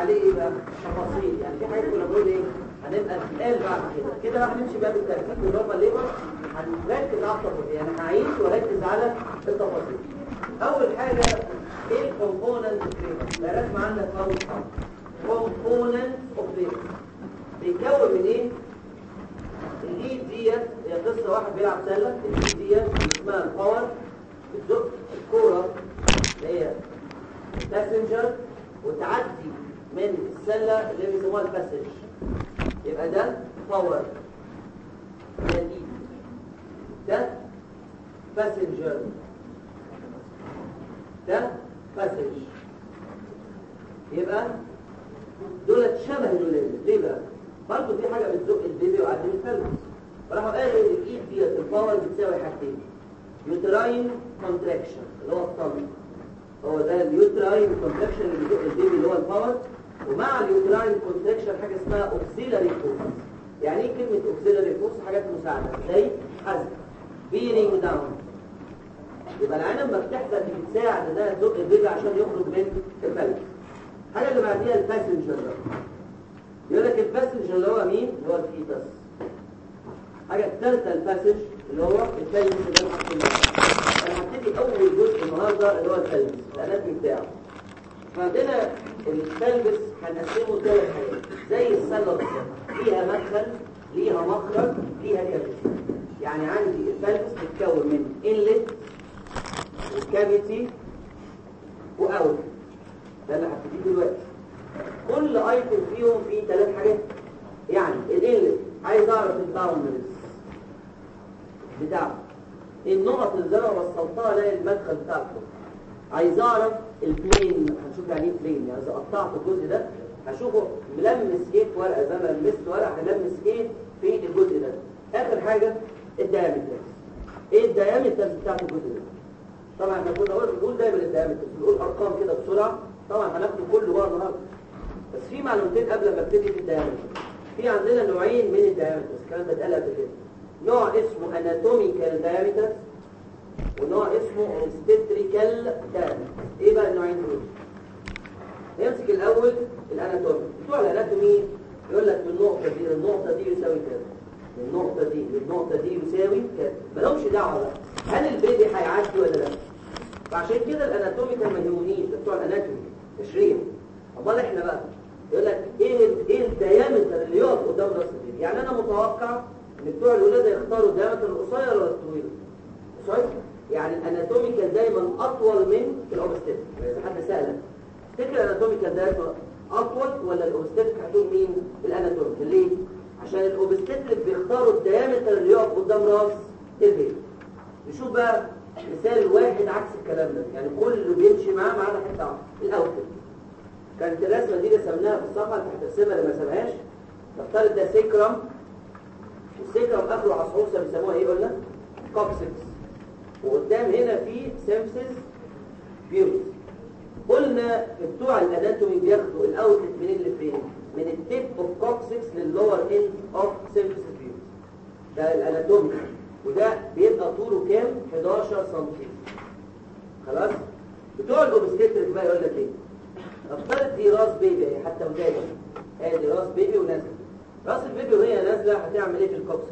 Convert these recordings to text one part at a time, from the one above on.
عليه ايه بقى تفاصيل يعني في حاجات كنا بنقول ايه هنبقى نتقال بعد كده كده بقى هنمشي بقى بالترتيب والنورمال ليبر هنركز على التفاصيل يعني هعيش واركز على التفاصيل اول حاجه ايه الكومبوننت ليبر ده رسم عندك اول حاجه كومبوننت اوف ليبر بيتكون من ايه الايد ديت هي قصه واحد بيلعب سله الايد ديت اسمها الباور بتزق الكوره اللي هي باسنجر وتعدي من السله اللي بيسموها الباسنج يبقى ده باور ده الايد ده باسنجر ده باسنج يبقى دولت شبه دولت ليه بقى برضه في حاجه بتزق البيبي وعدم الفلس فراحوا قالوا ان الايد ديت الباور بتساوي حاجتين يوتراين كونتراكشن اللي هو الطلق هو ده اليوتراين كونتراكشن اللي بيزق البيبي اللي هو الباور ومع اليوتراين كونتراكشن حاجه اسمها اوكسيلاري فورس يعني ايه كلمه اوكسيلاري فورس حاجات مساعده زي حزم بيرنج داون يبقى العين لما بتحزن بتساعد انها تزق البيبي عشان يخرج من الفلس الحاجه اللي بعديها الباسنجر يقول لك الباسنجر اللي هو مين اللي هو الفيتس حاجه الثالثه الباسج اللي هو الفيلم اللي انا حاطه انا هبتدي اول جزء النهارده اللي هو الفيلم الاناتومي بتاعه فعندنا الفلبس هنقسمه ثلاث حاجات زي السله بالظبط ليها مدخل ليها مخرج ليها كافيتي يعني عندي الفلبس بتتكون من انلت وكافيتي واوت ده اللي هبتديه دلوقتي كل ايتم فيهم فيه ثلاث حاجات يعني الانلت عايز اعرف الباوندرز بتاعه النقط اللي انا وصلتها ده المدخل بتاعته عايز اعرف البلين هنشوف يعني ايه بلين يعني اذا قطعت الجزء ده هشوفه ملمس ايه في ورقه زي ما لمست ورقه هلمس ايه في الجزء ده اخر حاجه الدايمتر ايه الدايمتر بتاعت الجزء ده طبعا احنا كنا بنقول دايما الدايمتر بنقول ارقام كده بسرعه طبعا هناخده كله بقى النهارده بس في معلومتين قبل ما ابتدي في الدايمتر في عندنا نوعين من الدايمترز الكلام ده اتقال قبل كده نوع اسمه اناتوميكال دايمترز ونوع اسمه اوبستريكال دايمترز ايه بقى النوعين دول نمسك الاول الاناتومي بتوع الاناتومي يقول لك من النقطه دي للنقطه دي يساوي كذا من النقطه دي للنقطه دي يساوي كذا مالهمش دعوه بقى هل البيبي هيعدي ولا لا فعشان كده الاناتوميكال ما يهمنيش ده بتوع الاناتومي تشريح امال احنا بقى يقول لك ايه ال ايه الديامتر اللي يقف قدام راس البيبي يعني انا متوقع ان بتوع الولاده يختاروا الديامتر القصير ولا الطويل قصير يعني الاناتوميكال دايما اطول من الاوبستيك اذا حد سالك تفتكر الاناتوميكال دايما اطول ولا الاوبستيك هتقول مين الاناتوميكال ليه عشان الاوبستيك بيختاروا الديامتر اللي يقف قدام راس البيبي نشوف بقى مثال واحد عكس الكلام ده يعني كله بيمشي معاه ما عدا حته واحده الاوتل كانت الرسمه دي رسمناها في الصفحه انت هترسمها اللي ما سابهاش نفترض ده سيكرم السيكرم اخره عصعوصه بيسموها ايه قلنا كوكسكس وقدام هنا في سيمسز بيوز قلنا بتوع الاناتومي بياخدوا الاوتلت منين لفين من التيب اوف كوكسكس لللور اند اوف سيمسز بيوز ده الاناتومي وده بيبقى طوله كام 11 سم خلاص بتوع الاوبستريك بقى يقول لك ايه نفترض دي راس بيبي اهي حتى ودايه ادي راس بيبي ونازله راس البيبي وهي نازله هتعمل ايه في الكوكسكس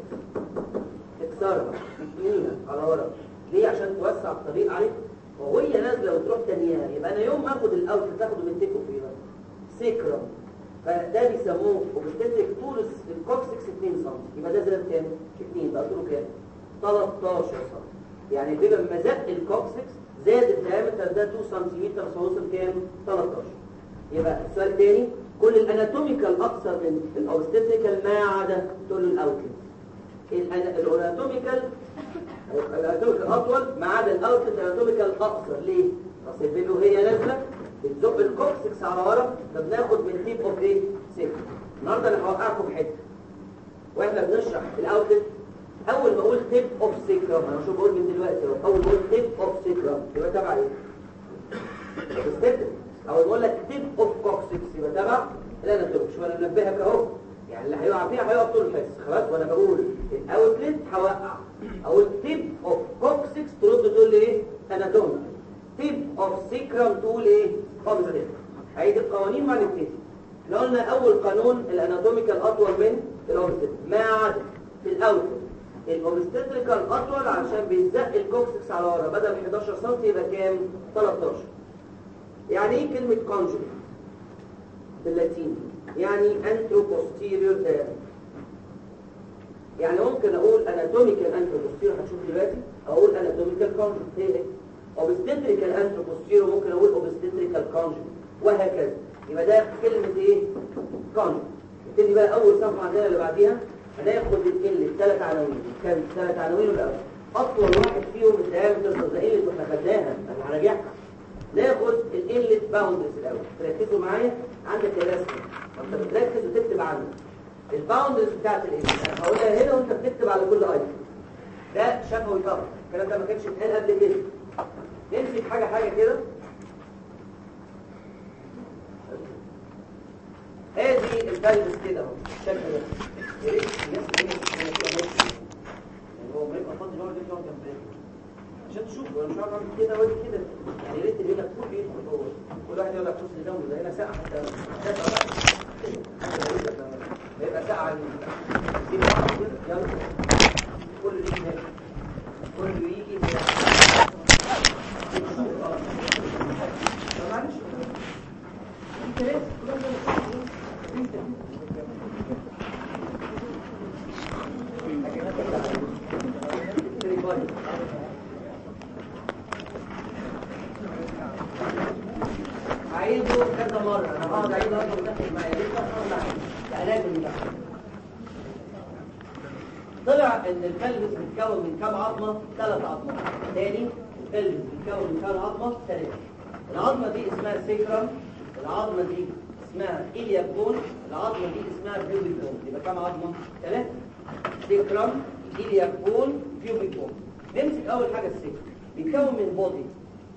تكسرها تثنيها على ورا ليه عشان توسع الطريق عليك وهي نازله وتروح تانيها يبقى انا يوم ما اخد الاوت تاخده من تيكو فيه سيكرم فده بيسموه اوبستريك طول الكوكسكس 2 سم يبقى ده زاد كام 2 بقى طوله كام 13 سم يعني بيبقى لما زق الكوكسكس زاد الدايمتر ده 2 سم فوصل كام 13 يبقى السؤال الثاني كل الاناتوميكال اقصر من الاوبستريكال ما عدا تقول له الاوتلت الاناتوميكال الاناتوميكال اطول ما عدا الاوتلت الاناتوميكال اقصر ليه راس البيبي وهي نازله بتزق الكوكسكس على ورا فبناخد من تيب اوف ايه سيك النهارده انا هوقعكم في حته واحنا بنشرح الاوتلت اول ما اقول تيب اوف سيكرم انا شو بقول من دلوقتي اهو اول ما اقول تيب اوف سيكرم يبقى تبع ايه استنى اول ما اقول لك تيب اوف كوكسكس يبقى تبع لا انا مش وانا منبهك اهو يعني اللي هيقع فيها هيقع طول الحصه خلاص وانا بقول الاوتلت هوقع اقول تيب اوف كوكسكس ترد تقول لي ايه اناتومي تيب اوف سيكرم تقول ايه اوبستيك هيدي القوانين ما نبتدي احنا قلنا اول قانون الاناتوميكال اطول من الاوبستيك ما عدا في الاوتر الاوبستيكال اطول عشان بيزق الكوكسكس على ورا بدل 11 سم يبقى كام 13 يعني ايه كلمه كونجوجيت باللاتيني يعني انترو بوستيريور يعني ممكن اقول اناتوميكال انترو بوستيريور هتشوف دلوقتي اقول اناتوميكال كونجوجيت هي ايه اوبستيتريكال انترو بوستيريور ممكن اقول اوبستيتريكال كونجوجيت وهكذا يبقى ده كلمه ايه كونجوجيت نبتدي بقى اول صفحه عندنا اللي بعديها هناخد ال ثلاث عناوين كان ثلاث عناوين الاول اطول واحد فيهم الدايمتر ده ال واحنا خدناها انا هراجعها ناخد الانلت باوندز الاول تركزوا معايا عندك الرسم وانت بتركز وتكتب عنه الباوندز بتاعت الانلت انا هقولها هنا وانت بتكتب على كل ايتم ده شفوي طبعا الكلام ده ما كانش اتقال قبل كده نمسك حاجه حاجه كده ادي البلبس كده اهو الشكل ده يا ريت الناس اللي هي يعني هو ما يبقى فاضي يقعد يقعد جنبنا عشان تشوفوا انا مش عارف اعمل كده وادي كده يعني يا ريت اللي هنا كله يدخل جوه كل واحد يقعد على الكرسي اللي جنبه ده هنا ساعه حتى ما يبقى ساعه دي بعض كده يلا كله يجي هنا كله يجي هنا معلش انت ليه عايزه كذا مرة انا هقعد اعيده اصلا متاخد معايا لسه هطلع ده لازم ده طلع ان الكلبس بيتكون من كام عظمه ثلاث عظمات تاني الكلبس بيتكون من كام عظمه ثلاثه العظمه دي اسمها سيكرم العظمه دي اسمها إلياك بون العظمة دي اسمها بيوبيك بون يبقى كام عظمة؟ ثلاثة سيكرم إلياك بون بيوبيك بون نمسك أول حاجة السيكرم بيتكون من بودي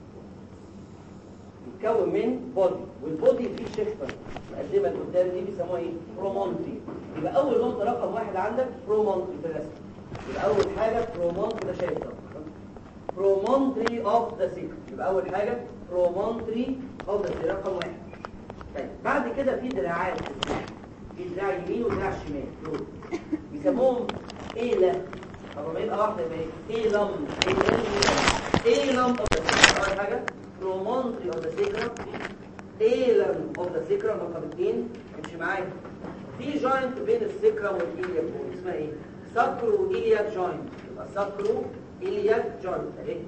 بيتكون من بودي والبودي فيه شفة المقدمة اللي قدام دي بيسموها ايه؟ برومونتري يبقى أول نقطة رقم واحد عندك برومونتري في الرسم يبقى أول حاجة برومونتري ده شايف ده برومونتري اوف ذا سيكرم يبقى أول حاجة برومونتري اوف ذا رقم واحد طيب بعد كده في دراعات في دراع يمين ودراع شمال دول بيسموهم ايلا طب ما يبقى واحده يبقى ايه ايلم ايلم اوف ذا اول حاجه برومونتري اوف ذا سيكرم ايلم اوف ذا سيكرم رقم اثنين امشي معايا في جوينت بين السيكرم والايلياك اسمها ايه ساكرو ايلياك جوينت يبقى ساكرو ايلياك جوينت اهي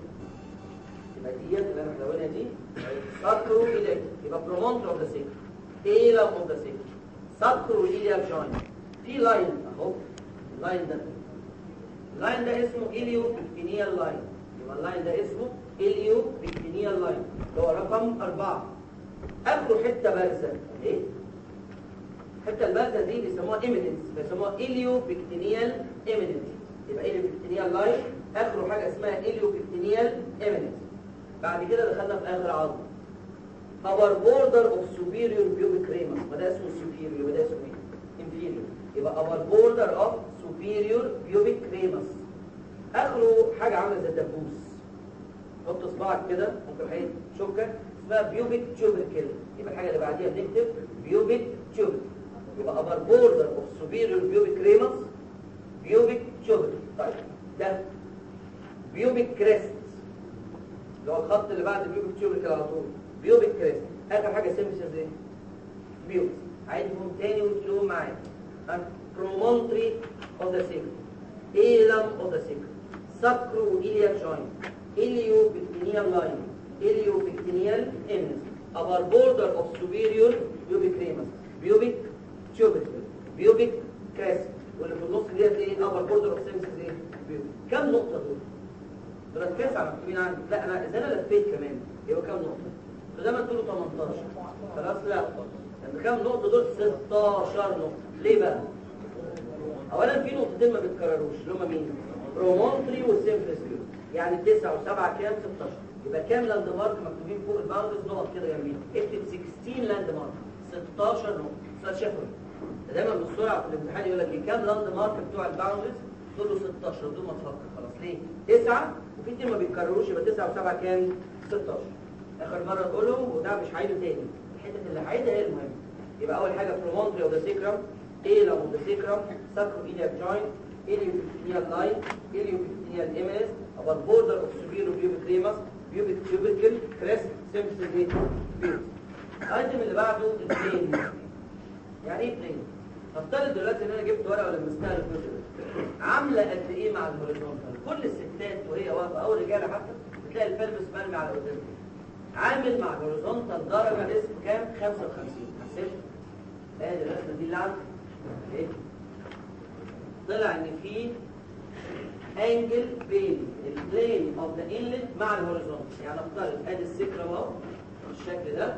يبقى ديت اللي انا ملونها دي ساكرو ايلياك يبقى برومونتر اوف ذا سيكل ايلم اوف ذا سيكل ساكرو ايلياك جوينت في لاين اهو اللاين ده اللاين ده اسمه اليو بكتينيال لاين يبقى اللاين ده اسمه اليو بكتينيال لاين اللي هو رقم أربعة اخره حته بارزه اهي الحته البارزه دي بيسموها ايميننس بيسموها اليو بكتينيال ايميننس يبقى اليو بكتينيال لاين اخره حاجه اسمها اليو بكتينيال ايميننس بعد كده دخلنا في اخر عظمه our border of superior pubic ramus وده اسمه superior وده اسمه ايه inferior يبقى our border of superior pubic ramus اخره حاجه عامله زي الدبوس حط صباعك كده ممكن حاجه شوكه اسمها بيوبيك tubercle يبقى الحاجه اللي بعديها بنكتب بيوبيك tubercle يبقى our border of superior pubic ramus بيوبيك tubercle طيب ده بيوبيك كريست اللي هو الخط اللي بعد البيوبيك تيوبريكال على طول بيوبيك كريست اخر حاجه سيمسز ايه بيوبس عايزهم تاني وتقولوا معايا برومونتري اوف ذا سيكل ايلم اوف ذا سيكل ساكرو ايلياك جوينت اليو بكتينيال لاين اليو بكتينيال امنس ابر بوردر اوف سوبيريور بيوبيك ريمس بيوبيك تيوبريكال بيوبيك كريست واللي في النص ديت ايه ابر بوردر اوف سيمسز ايه بيوبيك كم نقطه دول دول تسعة مكتوبين عندي لا انا اذا انا لفيت كمان يبقى كام نقطة فده ما تقولوا 18 خلاص لا لان كام نقطة دول 16 نقطة ليه بقى اولا في نقطتين ما بيتكرروش اللي هم مين برومونتري والسيمفلس يعني 9 و7 كام 16 يبقى كام لاند مارك مكتوبين فوق الباوندز نقط كده جنبين اكتب 16 لاند مارك 16 نقطة سؤال شفوي دايما بالسرعة في الامتحان يقول لك كام لاند مارك بتوع الباوندز تقول له 16 بدون ما تفكر خلاص ليه 9 وفي اتنين ما بيتكرروش يبقى 9 و7 كام 16 اخر مره تقولهم وده مش هعيده تاني الحته اللي هعيدها هي المهمه يبقى اول حاجه promontory of the sacrum tail of the sacrum sacroiliac joint ilioepithelial line ilioepithelial eminence upper border of superior pubic ramus pubic tubercle crest symphysis ايه pubis الايتم اللي بعده البلين يعني ايه بلين نفترض دلوقتي ان انا جبت ورقه ولمستها الجزء ده عامله قد ايه مع الهوريزونتال كل الستات وهي واقفه او الرجاله حتى بتلاقي الفلبس مرمي على قدام عامل مع الهوريزونتال درجه اسم كام 55 حسيت ادي الرسمه دي اللي عندي ايه طلع ان في انجل بين البلين اوف ذا انلت مع الهوريزونتال يعني افترض ادي السكرم اهو بالشكل ده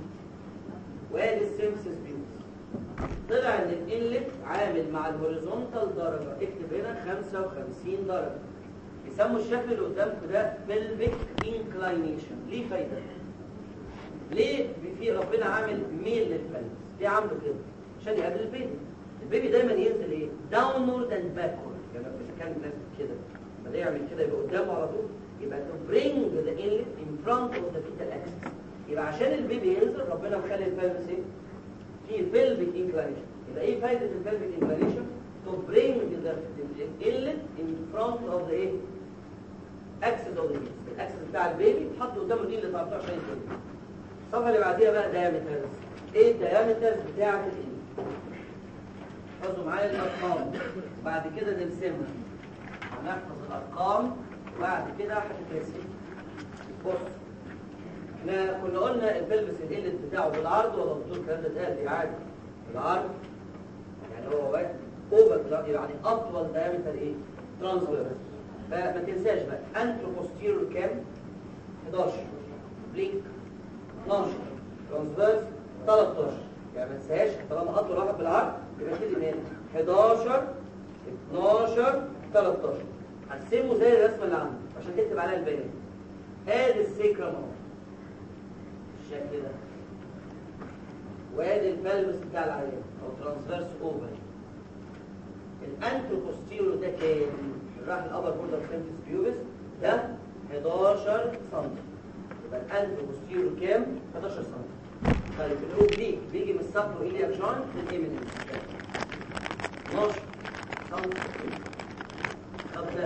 وادي السيمسس بيوز طلع ان الانلت عامل مع الهوريزونتال درجه اكتب هنا 55 درجه يسموا الشكل اللي قدامكم ده pelvic inclination ليه فايده ليه في ربنا عامل ميل للفلس ليه عامله كده عشان يقابل البيبي البيبي دايما ينزل ايه downward and backward يعني لما كان الناس كده لما يعمل كده يبقى قدامه على طول يبقى to bring the inlet in front of the fetal axis يبقى عشان البيبي ينزل ربنا مخلي الفلس ايه في pelvic inclination يبقى ايه فايده البلفيك inclination to bring the inlet in front of the ايه axis of the fetus الاكسس بتاع البيبي تحط قدامه دي اللي تعرفوها عشان يتولد الصفحه اللي بعديها بقى diameters ايه الديامترز بتاعه الانلت احفظوا معايا الارقام بعد كده نرسمها هنحفظ الارقام وبعد كده هتترسم بص احنا كنا قلنا البلبس الانلت بتاعه بالعرض ولا بالطول الكلام ده اتقال لي عادي بالعرض يعني هو واحد اوفر يعني اطول دايمتر ايه ترانسفيرس فما تنساش بقى انترو بوستيرور كام 11 بلينك 12 ترانسفيرس 13 يعني ما تنساش طالما اطول واحد بالعرض يبقى كده من 11 12 13 قسمه زي الرسمه اللي عندك عشان تكتب عليها البيان ادي السيكرم اهو بالشكل ده وادي البلبس بتاع العيان او ترانسفيرس اوفر الانترو بوستيرور ده كام راح الابر بوردر سيمفيس بيوبس ده 11 سم يبقى الانترو بوستيرور كام 11 سم طيب الاوبليك بيجي من السابرو ايلياك جوينت للإيمينينس 12 سم طب ده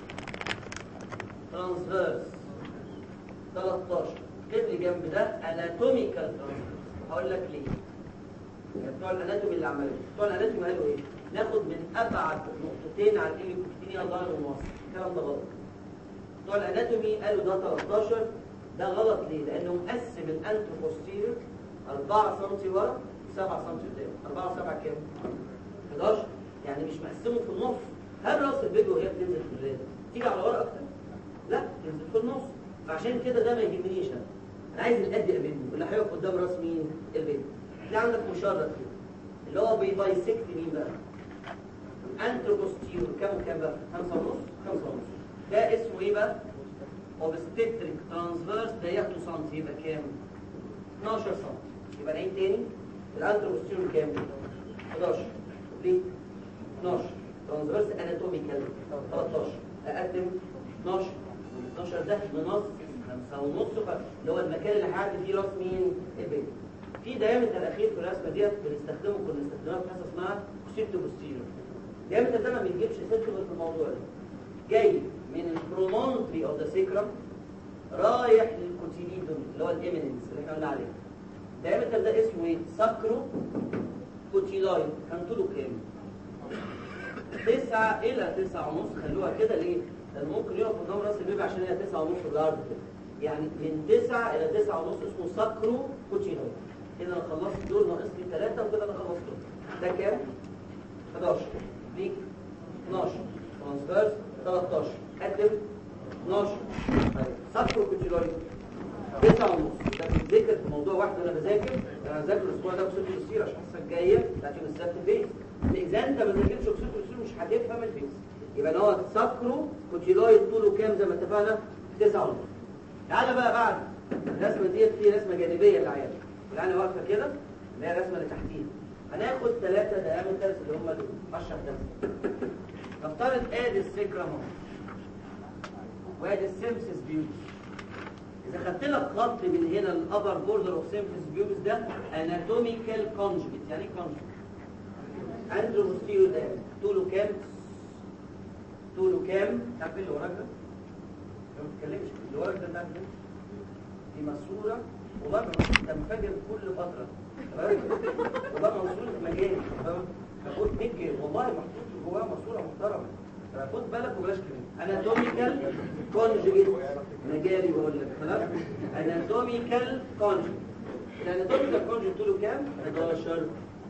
ترانسفيرس 13 اكتب لي جنب ده اناتوميكال ترانسفيرس هقول لك ليه يعني بتوع الاناتومي اللي عملوه بتوع الاناتومي قالوا ايه ناخد من ابعد نقطتين على الاليوكتينيا ظهر ونواصل الكلام ده غلط بتوع الاناتومي قالوا ده 13 ده غلط ليه لانه مقسم الانترو بوستيريور 4 سم ورا و7 سم قدام 4 و7 كام 11 يعني مش مقسمه في النص هل راس البيبي وهي بتنزل في الرجل تيجي على ورا اكتر لا تنزل في النص فعشان كده ده ما يهمنيش انا انا عايز القد منه اللي هيقف قدام راس مين البيبي تلاقي عندك مشرط كده اللي هو بيبايسكت مين بقى انتروبوستيور كام وكام بقى 5 ونص 5 ونص ده اسمه ايه بقى اوبستريك ترانسفيرس ده 2 سم يبقى كام 12 سم يبقى نعيد تاني الانتروبوستيور كام 11 ليه 12 ترانسفيرس اناتوميكال 13 اقدم 12 12 ده نص 5 ونص اللي هو المكان اللي هيعدي فيه راس مين البيبي في دايمتر الاخير في الرسمه ديت بنستخدمه كنا بنستخدمها في حاجه اسمها سيبتو بوستيريور الدايمتر ده ما بيجيبش سيركل في الموضوع ده جاي من البرومونتري اوف ذا سيكرم رايح للكوتيليدوم اللي هو الاميننس اللي احنا قلنا عليه الدايمتر ده اسمه ايه ساكرو كوتيلاين كان طوله كام 9 الى 9 ونص خلوها كده ليه لان ممكن يقف قدام راس البيبي عشان هي 9 ونص بالارض كده يعني من 9 الى 9 ونص اسمه ساكرو كوتيلاين كده انا خلصت دول ناقص لي 3 وكده انا خلصت ده كام 11 ليك 12 ترانسفيرس 13 قدم 12 طيب ساكرو كوتيلاين 9 ونص ده بيتذكر في موضوع واحد وانا بذاكر انا بذاكر الاسبوع ده بسيط السير عشان الحصه الجايه بتاعت يوم السبت البيت اذا انت ما ذاكرتش اكسيد السير مش هتفهم البيت يبقى هو ساكرو كوتيلاين طوله كام زي ما اتفقنا 9 ونص تعالى بقى بعد الرسمه ديت في رسمه جانبيه للعيان يعني واقفه كده اللي هي الرسمه اللي تحتيها هناخد ثلاثه دايمترز اللي هم دول اشرح ده نفترض ادي السكرم اهو وادي السيمسس بيوتي اذا خدت لك خط من هنا الابر بوردر اوف سيمفيس بيوبس ده اناتوميكال كونجكت يعني ايه كونجكت اندرو بوستيريور ده طوله كام طوله كام تعرف ايه اللي وراك ده ما بتتكلمش اللي وراك ده بتاعك ايه دي ماسوره والله ما انت مفاجئ كل فتره تمام والله ماسوره مجاني تمام بقول تيجي والله محطوط جواها ماسوره محترمه خد بالك وبلاش كده اناتوميكال كونجيجيت مجالي بقول لك خلاص اناتوميكال كونجيجيت الاناتوميكال كونجيجيت طوله كام 11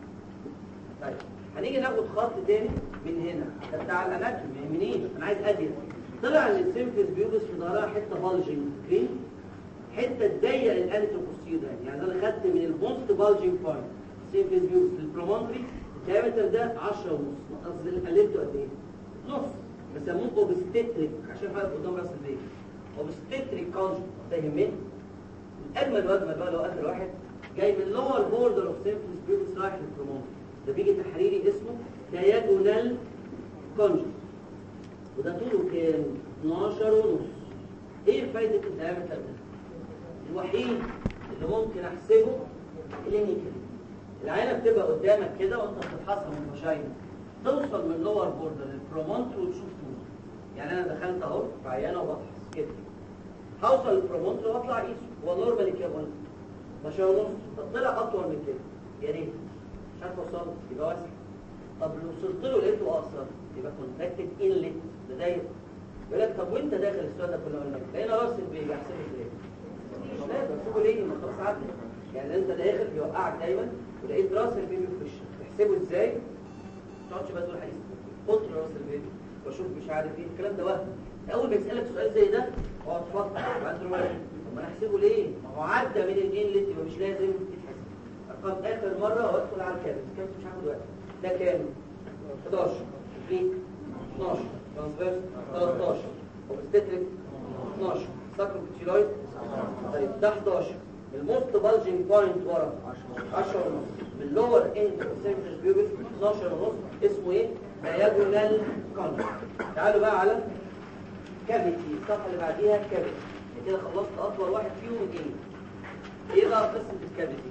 طيب هنيجي ناخد خط تاني من هنا ده بتاع الاناتومي ما يهمنيش انا عايز ادي طلع ان السيمفيس بيوبس في ظهرها حته بالجنج فين حته تضيق الانتروبوستير ده يعني انا خدت من الموست بالجنج بوينت السيمفيس بيوبس البرومونتري الدايمتر ده 10 ونص قصدي قللته قد ايه نص بسموه اوبستتريك عشان حضرتك قدام راس البيت اوبستتريك كونجكت ده يهمني الاجمل واجمل بقى لو اخر واحد جاي من لور بوردر اوف سيمفيس بيوبس رايح للبرومونتري ده بيجي تحريري اسمه دايجونال كونجكت وده طوله كام 12 ونص ايه فايده الدايمتر ده الوحيد اللي ممكن احسبه كلينيكالي العينه بتبقى قدامك كده وانت بتفحصها من الفشاينا توصل من لور بوردر للبرومونتر وتشوف طوله يعني انا دخلت اهو في عيانه وبفحص كده هوصل للبرومونتر واطلع اقيسه هو نورمالي كام 12 ونص طب طلع اطول من كده يا ريت مش عارف اوصل يبقى واسع طب لو وصلت له لقيته اقصر يبقى كونتاكتد انلت ده ضيق يقول لك طب وانت داخل السؤال ده كله قلنا لقينا راس البيج احسبه ليه؟ مش لازم احسبه ليه؟ ما خلاص عدى يعني انت داخل بيوقعك دايما ولقيت راس البيبي في وشك تحسبه ازاي؟ ما تقعدش بقى تقول حديث قطر راس البيبي واشوف مش عارف ايه الكلام ده وهم اول ما يسالك سؤال زي ده اقعد تفكر وبعدين تقول طب ما انا احسبه ليه؟ ما هو عدى من الانلت يبقى مش لازم يتحسب ارقام اخر مره وادخل على الكابس الكابس مش هاخد وقت ده كام 11 فليك 12 ترانسفيرس 13 اوبستتريك 12 ساكروبيتيلويد طيب ده 11 الموست بالجنج بوينت ورا 10 ونص باللور اند سيرفيس بيوبس 12 ونص اسمه ايه دايجونال كونتر تعالوا بقى على كافيتي الصفحه اللي بعديها كافيتي كده خلصت اطول واحد فيهم ايه ايه بقى قصه الكافيتي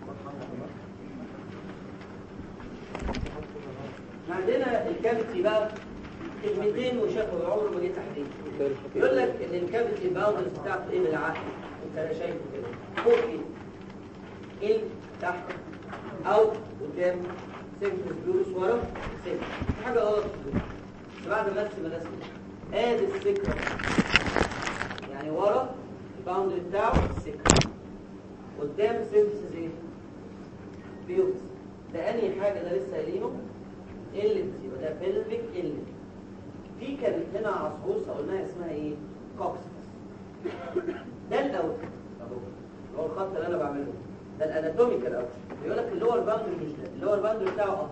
عندنا الكافيتي بقى كلمتين وشكوى عمره ما جه تحديد يقول لك ان الكافيتي باوندرز بتاعته ايه بالعقل انت شايفه كده فوق ايه ايه تحت او قدام سيمفيس بلوس ورا سيمفيس حاجه غلط بس بعد ما ارسم الرسم ادي السكر يعني ورا الباوندري بتاعه السكر قدام سيمفيس ايه بيوبس ده انهي حاجه ده لسه قايلينه قلت يبقى ده بلفيك قلت في كانت هنا عصعوصه قلناها اسمها ايه كوكسس ده الاول اهو هو الخط اللي انا بعمله ده الاناتوميكال اوت بيقول لك اللور باوندري مش ده اللور باوندري بتاعه اهو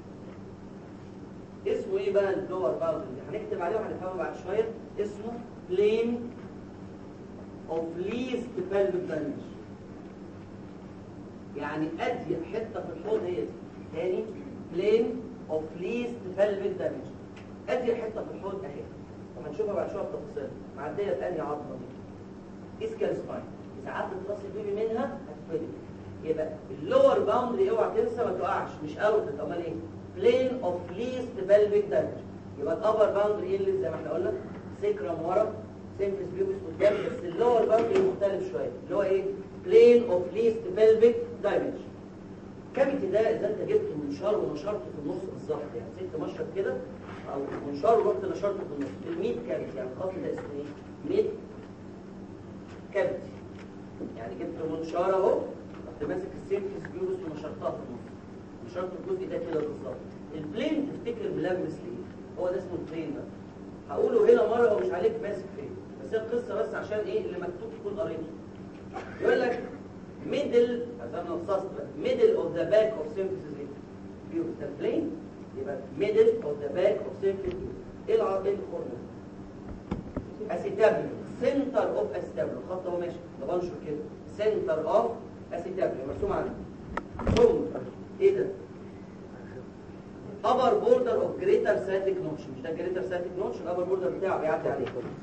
اسمه ايه بقى اللور باوندري هنكتب عليه وهنفهمه بعد شويه اسمه بلين اوف ليست pelvic damage يعني اضيق حته في الحوض هي دي تاني بلين اوف ليست pelvic damage اضيق حته في الحوض اهي وهنشوفها بعد شويه بتفاصيل معديه بانهي عظمه دي اسكال سباين اذا عدت راس البيبي منها هتتفلت يبقى اللور باوندري اوعى تنسى ما تقعش مش اوتد امال ايه بلين اوف ليست pelvic damage يبقى الابر باوندري ايه اللي زي ما احنا قلنا سيكرم ورا سيمفيس بيوبس قدام بس اللور باوندري مختلف شويه اللي هو ايه بلين اوف ليست pelvic damage الكافيتي ده اذا انت جبت منشار ونشرته في النص بالظبط يعني سبت مشرط كده او منشار ورحت نشرته في النص الميد كافيتي يعني الخط ده اسمه ايه ميد كافيتي يعني جبت منشار اهو رحت ماسك السيمفيس بيوبس ونشرتها في النص نشرت الجزء ده كده بالظبط البلين تفتكر ملمس ليه هو ده اسمه البلين ده هقوله هنا مره ومش عليك ماسك فين بس هي القصه بس عشان ايه اللي مكتوب تكون قريته يقول لك middle عشان نصصت middle of the back of symphysis view the plane يبقى middle of the back of symphysis ايه العرض ايه الخرم اسيتابل center of acetabular الخط اهو ماشي ده بنشر كده center of acetabular مرسوم عليه ثم ايه ده upper border of greater sciatic notch مش ده greater sciatic notch الupper border بتاعه بيعدي عليه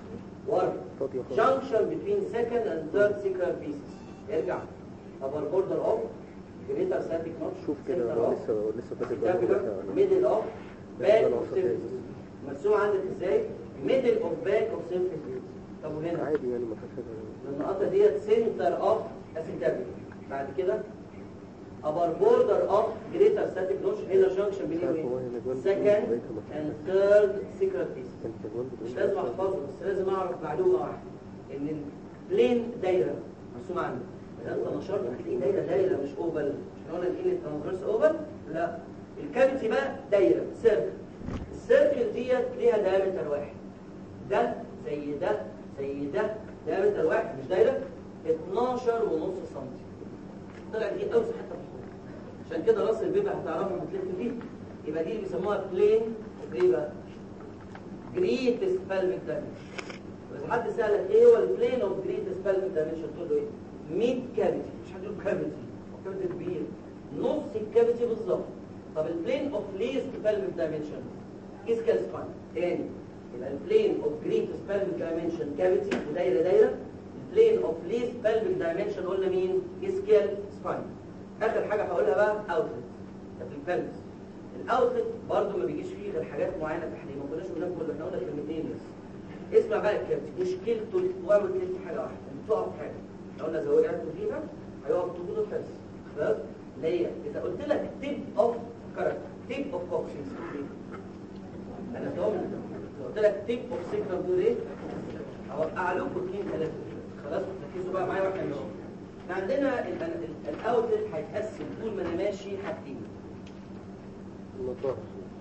ورا فاضية خالص. junction between second and third sacral pieces ارجع upper border of greater sciatic notch شوف كده center هو of لسه لسه فاكر acetabular بقى middle of ده back ده of الوسط symphysis مرسوم عندك ازاي middle of back of symphysis طب وهنا عادي يعني ما فيهاش حاجة. النقطة ديت center of acetabular بعد كده upper border of greater sciatic notch هنا junction بين عارف ايه هو هنا جوان second بقيتها ما and third sacral pieces كانت جوان بتقول مش لازم احفظه بس لازم اعرف معلومه واحده ان البلين دايره مرسوم عندك اذا انت نشرت هتلاقيه دايره دايره مش اوفل مش قلنا ان الترانسفيرس اوفل لا الكافيتي بقى دايره سيركل السيركل ديت ليها دايمتر واحد ده زي ده زي ده دايمتر واحد مش دايره 12 ونص سم طلعت دي اوسع حته في الحوض عشان كده راس البيبه هتعرفها هتلف فيه يبقى دي اللي بيسموها بلين ايه بقى greatest pelvic dimension بس حد سألك ايه هو البلين اوف greatest pelvic dimension تقول له ايه ميد كافيتي مش حد يقول كافيتي كافيتي كبير نص الكافيتي بالظبط طب البلين اوف least pelvic dimension اسكال سباين تاني يبقى البلين اوف greatest pelvic dimension كافيتي ودايره دايره البلين اوف least pelvic dimension قلنا مين اسكال سباين اخر حاجه هقولها بقى اوتلت في البلفس الاوتلت برضه ما بيجيش فيه غير حاجات معينه تحليل ما كناش بنقول كل احنا قلنا كلمتين بس اسمع بقى الكابتن مشكلته واعمل كده في حاجه واحده ان تقف حاجه لو قلنا زوجات فيها هيقف طول الفلس خلاص اللي هي اذا قلت لك تيب اوف كاركتر تيب اوف كوكسيس انا فاهم لو قلت لك تيب اوف سيكرم دول ايه اوقع لكم اثنين ثلاثه خلاص ركزوا بقى معايا واحنا بنقول احنا عندنا ال- ال- الاوتلت هيتقسم طول ما انا ماشي حاجتين النظارة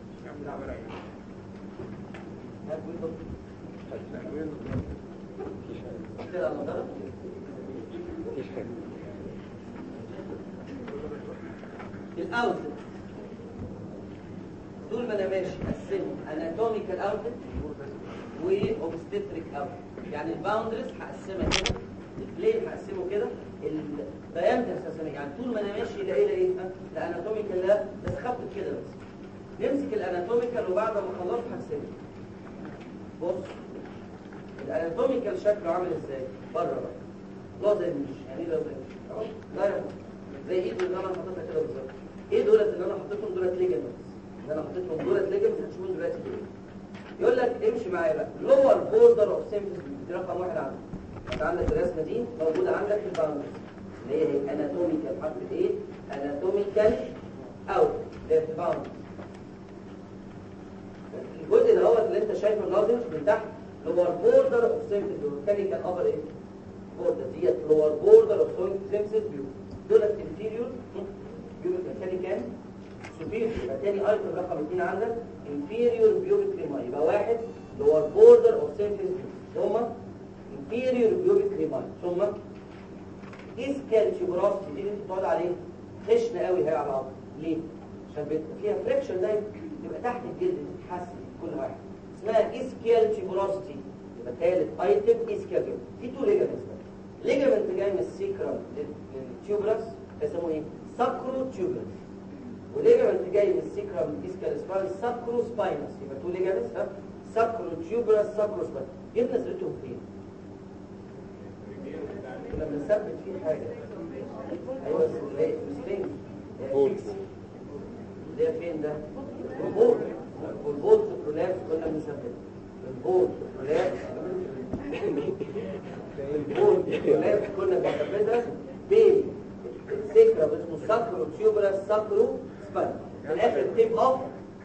كده على النظارة مفيش حاجة الاوتلت طول ما انا ماشي اقسمه اناتوميكال اوتلت واوبستريك اوتلت يعني الباوندرز هقسمها كده البلين هقسمه كده الدايمتر هقسمه يعني طول ما انا ماشي لا ايه لا ايه ها؟ لا اناتوميكال لا بس خبط كده بس نمسك الاناتوميكال وبعد ما اخلص هقسمه بص الاناتوميكال شكله عامل ازاي بره بقى لازم يعني ايه لازم اهو لا يا زي ايد اللي انا حاططها كده بالظبط ايه دولت اللي انا حاططهم دولت ليجمنتس اللي انا حاططهم دولت ليجمنتس هتشوفهم دلوقتي دول يقول لك امشي معايا بقى لور بوردر اوف سيمبلز دي رقم واحد عندك انت عندك الرسمه دي موجوده عندك في الباوندرز اللي هي هي اناتوميكال حرف ايه اناتوميكال اوت اللي هي في الباوندرز الجزء اللي هو اللي انت شايفه الناظر من تحت لور بوردر اوف سيمبلز والثاني كان ابر ايه بوردر ديت لور بوردر اوف سيمبلز فيو دولت انفيريور بيوبك الثاني كان سوبيريور يبقى تاني ايتم رقم اثنين عندك انفيريور بيوبك ريماي يبقى واحد لور بوردر اوف سيمبلز فيو ثم انفيريور بيوبك ريماي ثم اسكال تيوبراستي دي اللي انت بتقعد عليه خشنه قوي هي على العظم ليه؟ عشان بيبقى فيها فريكشن دايما يبقى تحت الجلد بتتحسن كل واحد اسمها اسكال تيوبراستي يبقى ثالث ايتم اسكال في تو ليجامنتس ليجامنت جاي من السيكرم للتيوبرس اسمه ايه؟ ساكرو تيوبرس وليجامنت جاي من السيكرم اسكال سباين ساكرو سباينس يبقى تو ليجامنتس ها ساكرو تيوبرس ساكرو سباينس جبنا سيرتهم فين؟ كنا بنثبت فيه حاجه ايوه سليم سليم بولت. اللي هي فين ده؟ البولت والبولت برولابس كنا بنثبته البولت برولابس البولت برولابس كنا بنثبتها بين السكرة اسمه ساكرو تيوبرس ساكرو سباين في الاخر التيب اوف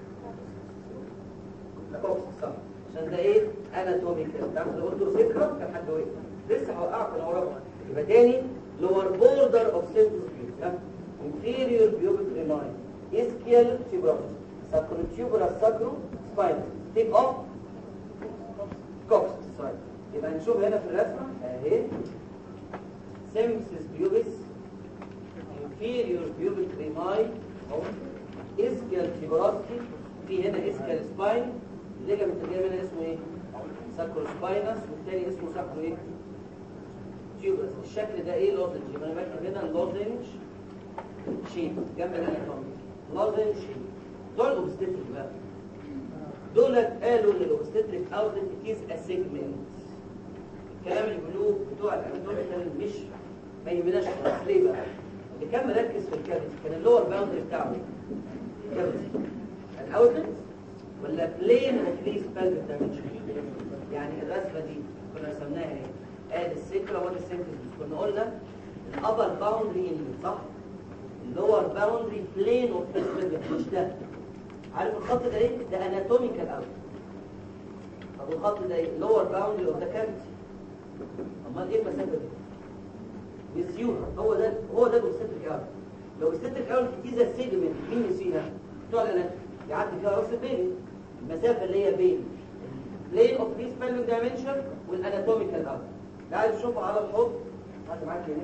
كوكس صح عشان ده ايه اناتوميكال تعرف لو قلت له سكرة كان حد وقف لسه هوقعك انا وراك يبقى تاني lower border of symphysis ها inferior pubic remain ischial tuberous sacrotuberous sacro spinal tip of coccyx side يبقى نشوف هنا في الرسمه اهي symphysis pubis inferior pubic remain اهو ischial tuberosity في هنا ischial spine الليجمنت اللي جاي منها اسمه ايه ساكرو سباينس والتاني اسمه ساكرو ايه تيوبرس الشكل ده ايه لوزنج يبقى انا بكتب هنا لوزنج شيب جنب الاناتومي لوزنج شيب دول الاوبستريك بقى دولت قالوا ان الاوبستريك اوتلت از ا سيجمنت الكلام اللي بيقولوه بتوع الاناتوميكال مش ما يهمناش خالص ليه بقى اللي كان مركز في الكافيتي كان اللور باوندري بتاعه الكافيتي الاوتلت ولا بلين اوف ليس بالفيك دايمنشن يعني الرسمه دي كنا رسمناها ايه ادي السكرة وادي السنتس كنا قلنا الابر باوندري يمين صح اللور باوندري بلين اوف ليس بالفيك مش ده عارف الخط ده ايه ده اناتوميكال اوت طب الخط ده ايه لور باوندري اوف ذا كافيتي امال ايه المسافه دي نسيوها هو ده هو ده الاوستيك ايرون لو الاوستيك ايرون اذا سيجمنت مين نسيها بتوع الاناتومي يعدي فيها راس البيبي المسافه اللي هي بين بلين اوف بيس بالفيك دايمنشن والاناتوميكال ايرون ده عايز تشوفه على الحوض هات معاك هنا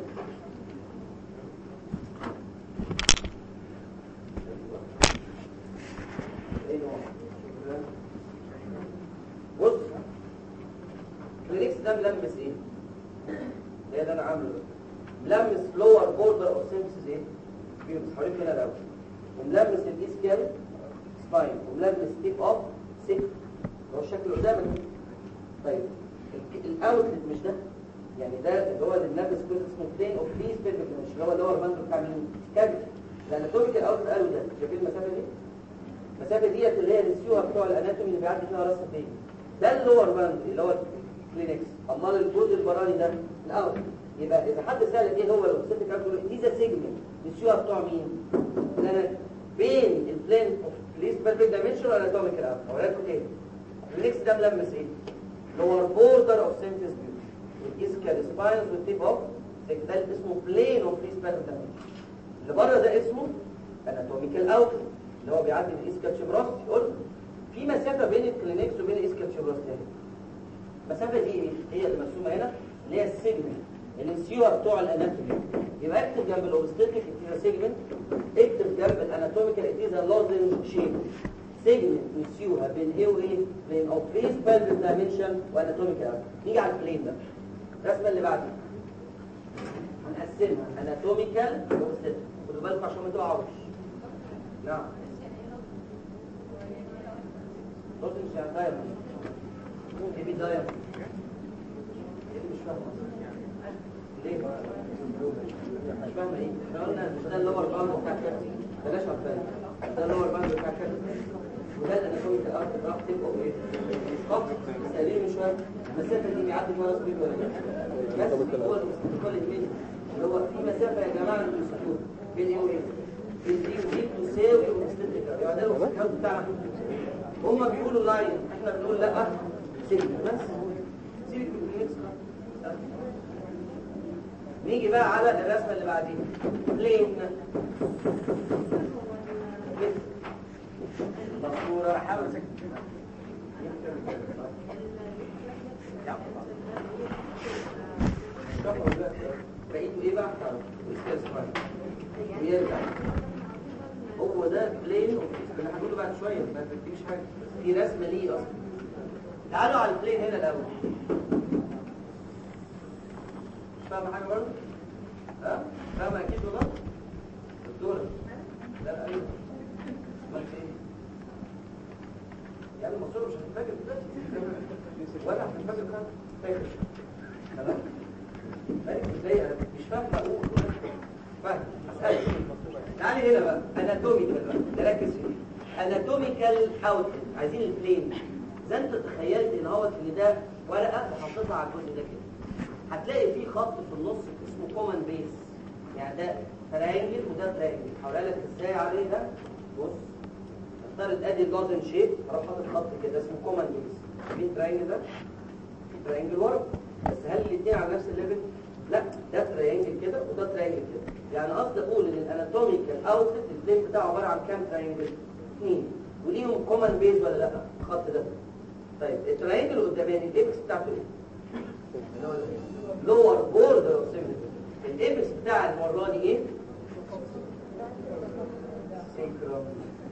بص الكلينكس ده ملمس ايه؟ ده اللي انا عامله ده ملمس لور بوردر اوف سيمسز ايه؟ بيوبس حوالين كده الاول وملمس الاسكال سباين وملمس تيب اوف سيك هو الشكل اللي قدامك طيب الاوتلت مش ده يعني ده اللي هو اللي ملمس جزء اسمه بلين اوف بيس بيرفكت مش اللي هو اللور باندر بتاع مين؟ كافيتي الاناتوميكال اوتلت قالوا ده شايفين المسافه دي؟ المسافه ديت اللي هي السيوها بتوع الاناتومي اللي بيعدي فيها راس البيبي ده اللور باندر اللي هو كلينكس امال الجزء البراني ده الاول يبقى اذا حد سالك ايه هو الاوبستيك كابسول دي ذا سيجمنت السيوها بتوع مين انا بين البلين اوف ليست بيرفكت دايمنشن والاناتوميكال اوت اقول لكم تاني الكلينكس ده ملمس ايه لور بوردر اوف سيمتس بيوت الاسكال سباينز والتيب اوف ده اسمه بلين اوف ليست بيرفكت دايمنشن اللي بره ده اسمه اناتوميكال اوت اللي هو بيعدي من الاسكال شبراستي قلنا في مسافه بين الكلينكس وبين الاسكال شبراستي المسافه دي ايه هي اللي مرسومه هنا اللي هي السيجمنت الانسيور بتوع الاناتومي يبقى اكتب جنب الاوبستيك اتيزا سيجمنت اكتب جنب الاناتوميكال اتيزا لوزن شيب سيجمنت نسيوها بين ايه وايه بين اوبريس بالفيك دايمنشن واناتوميكال نيجي على البلين ده الرسمه اللي بعدها هنقسمها اناتوميكال واوبستيك خدوا بالكم عشان ما تقعوش نعم صوت مش دايما ايه بي دايما ايه مش فاهم ليه مش فاهم ايه احنا قلنا مش ده اللور باند بتاع الكابتن بلاش عفان ده اللور باند بتاع الكابتن وده الاناتومي في الارض راح تبقى ايه خط سالين من شويه المسافه دي بيعدي فيها راس بيت ولا لا بس هو الاستقبال اليمين اللي هو في مسافه يا جماعه من السطور بين ايه وايه بين دي ودي تساوي الاستقبال يعني ده الاستقبال بتاعنا هم بيقولوا لاين احنا بنقول لا سيبك بس سيبك من الكلينكس نيجي بقى على الرسمه اللي بعديها بلين مصوره حاول بقيتوا ايه بقى ويرجع هو ده بلين اللي هنقوله بعد شويه ما تكتبش حاجه في رسمه ليه اصلا تعالوا على البلين هنا الاول مش فاهم حاجه برضه ها فاهم اكيد والله دكتوره لا لا ايوه امال ايه يعني المصوره مش هتتفاجئ دلوقتي ولا هتتفاجئ خالص فاكر تمام فاهم ازاي انا مش فاهم بقول فاهم هسألك تعالي هنا بقى اناتوميكال بقى نركز فيه اناتوميكال اوت عايزين البلين زي انت تخيلت ان هو ان ده ورقه وحطيتها على الجزء ده كده هتلاقي فيه خط في النص اسمه كومن بيس يعني ده تراينجل وده تراينجل هوريها لك ازاي عليه ده بص افترض ادي اللوزن شيب اروح حاطط خط كده اسمه كومن بيس مين تراينجل ده تراينجل ورا بس هل الاثنين على نفس الليفل لا ده تراينجل كده وده تراينجل كده يعني قصدي اقول ان الاناتوميكال اوتلت البلين بتاعه عباره عن كام تراينجل اثنين وليهم كومن بيز ولا لا الخط ده طيب التراينجل قداماني الاكس بتاعته ايه لور بوردر اوف سيمتري الاكس بتاع المره دي ايه سيكرم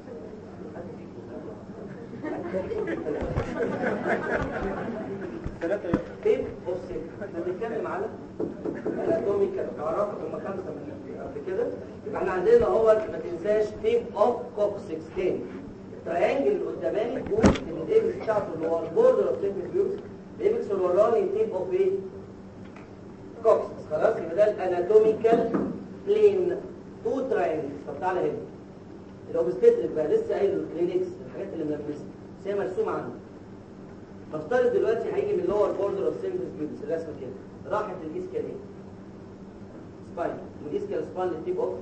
تيب اوف سيكرم احنا بنتكلم على الاناتوميكال تعرفوا هم خمسه من قبل كده يبقى احنا عندنا هو ما تنساش تيب اوف كوكسكس تاني التريانجل اللي قداماني بيقول ان الاكس بتاعته اللي هو البوردر اوف سيمتري الايبكس الوراني تيب اوف ايه كوكسس خلاص يبقى ده الاناتوميكال بلين تو تراينجلز طب تعالى هنا الاوبستيتريك بقى لسه قايل الكلينكس الحاجات اللي ملمسها بس هي مرسومه عنده نفترض دلوقتي هيجي من لور بوردر اوف سيمبلز بيوبس الرسمه كده راحت الاسكال ايه سباين والاسكال سباين للتيب اوف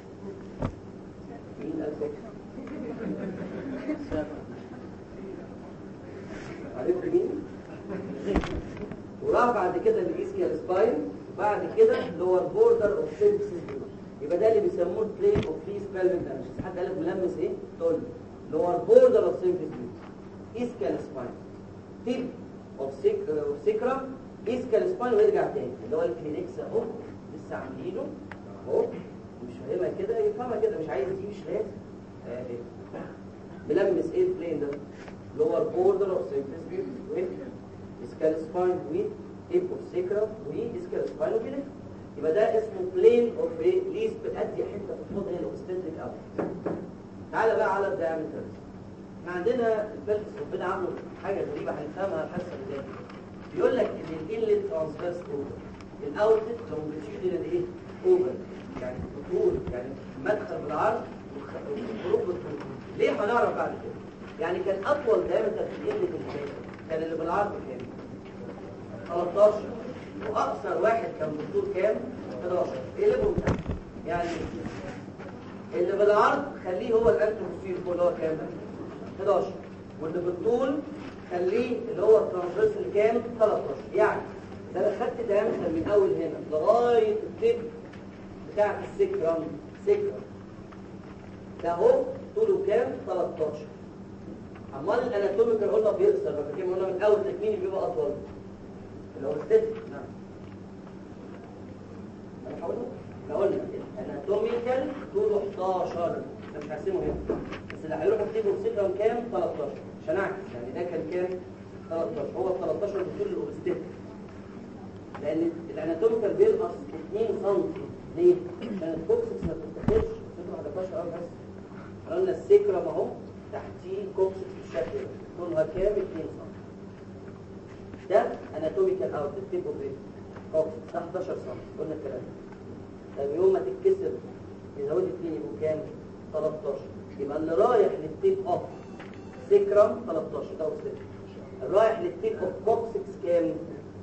مين قال عرفت مين؟ وراح بعد كده الاسكال سباين بعد كده لور بوردر اوف سيمبلز يبقى ده اللي بيسموه بلاي اوف فيس بالمنت انشيس حد قال لك ملمس ايه؟ تقول له لور بوردر اوف سيمبلز اسكال سباين تيب اوف سيك اوف سيكرا اسكال سباين ويرجع تاني اللي هو الكلينكس اهو لسه عاملينه اهو مش فاهمها كده يفهمها كده مش عايز دي مش لازم اهي ملمس ايه البلين ده لور بوردر اوف سيمبلز اسكال سباين و تيب اوف سيكرا واسكال سباين وكده يبقى ده اسمه بلين اوف ايه ليز بتأدي حته في الحوض هي الاوبستنتريك اوت تعالى بقى على الدايمتر احنا عندنا الفلتس ربنا عامله حاجه غريبه هنفهمها الحصه اللي جايه بيقول لك ان الانلت ترانسفيرس اوفر الاوتلت لونجيتيودنال الايه اوفر يعني طول يعني مدخل بالعرض والخروج بالطول ليه هنعرف بعد كده يعني كان اطول دايمتر في الانلت اللي كان اللي بالعرض كام 13 واقصر واحد كان بالطول كام 11 اقلبهم تحت يعني اللي بالعرض خليه هو الانتروسفير اللي هو كام 11 واللي بالطول خليه اللي هو الترانسفيرس اللي كام 13 يعني ده انا خدت دايمتر من اول هنا لغايه التب بتاع السكرم سكرم ده اهو طوله كام 13 امال الاناتوميكال قلنا بيقصر فاكرين قلنا من اول تكمين بيبقى اطول اللي هو الست نعم انا هقول احنا قلنا الاناتوميكال طوله 11 احنا مش هقسمه هنا بس اللي هيروح يكتبه بسكرم كام 13 عشان اعكس يعني ده كان كام 13 هو 13 بطول الاوبستيك لان الاناتوميكال بينقص 2 سم ليه؟ عشان الكوكسكس ما بتتاخدش السكرم 11 اه بس احنا قلنا السكرم اهو تحتيه كوكسكس بالشكل ده طولها كام 2 سم ده اناتوميكال اوت تيب اوف ايه كوكسكس ده 11 سم قلنا الكلام ده طب يوم ما تتكسر يزود 2 يبقوا كام 13 يبقى اللي رايح للتيب اوف سكرم 13 ده وسكرم الرايح للتيب اوف كوكسكس كام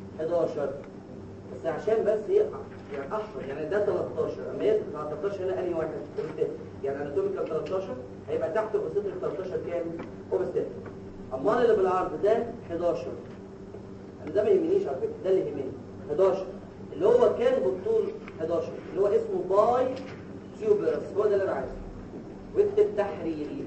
11 بس عشان بس ايه يعني احفر يعني ده 13 اما يطلع 13 هنا انهي واحد يعني اناتوميكال 13 هيبقى تحته بسطر 13 كام اوبستيك امال اللي بالعرض ده 11 انا ده ما يهمنيش على فكره ده اللي يهمني 11 اللي هو كان بالطول 11 اللي هو اسمه باي تيوبرس هو ده اللي انا عايزه واكتب تحريري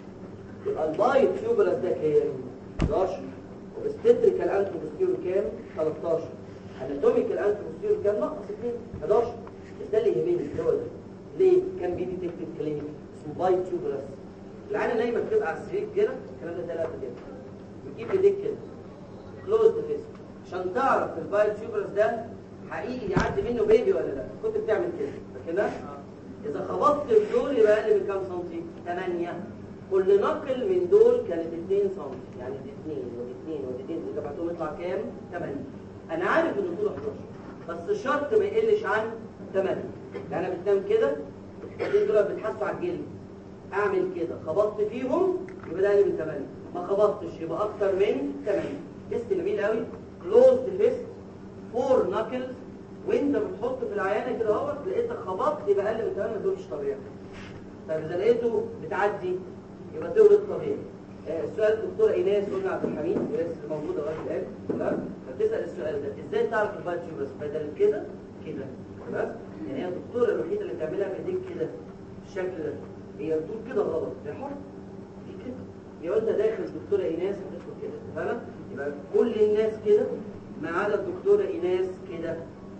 يبقى الباي تيوبرس ده كام 11 وبستتريكال انتروبستيرو كام 13 اناتوميكال انتروبستيرو كام ناقص 2 11 بس ده اللي يهمني اللي هو ده ليه كان بيدي تكتب كلينيك اسمه باي تيوبرس العينه نايمه بتبقى على السرير كده الكلام ده ثلاثه كده بتجيب ايديك كده كلوز فيس عشان تعرف الباي تيوبرس ده حقيقي يعدي منه بيبي ولا لا كنت بتعمل كده فكده اذا خبطت في دول يبقى اقل من كام سنتي 8 كل نقل من دول كانت 2 سم يعني دي 2 ودي 2 ودي 2 اذا بعتهم يطلع كام 8 انا عارف ان طوله 11 بس الشرط ما يقلش عن 8 يعني انا بتنام كده الدين دول بتحسوا على الجلد اعمل كده خبطت فيهم يبقى ده اقل من 8 ما خبطتش يبقى اكتر من 8 فيست جميل قوي كلوزد فيست فور ناكلز وانت بتحط في العيانه كده اهوت لقيتك خبطت يبقى اقل من 8 دول مش طبيعي طب اذا لقيته بتعدي يبقى تولد طبيعي آه، السؤال الدكتوره ايناس قلنا عبد الحميد ايناس موجوده لغايه الان تمام فبتسال السؤال ده ازاي تعرف البايت تيوبرس بدل كده كده خلاص يعني هي الدكتوره الوحيده اللي بتعملها بايديك كده بالشكل ده هي بتقول كده غلط هي حر دي كده يبقى انت داخل الدكتوره ايناس هتدخل كده فاهم يبقى كل الناس كده ما عدا الدكتوره ايناس كده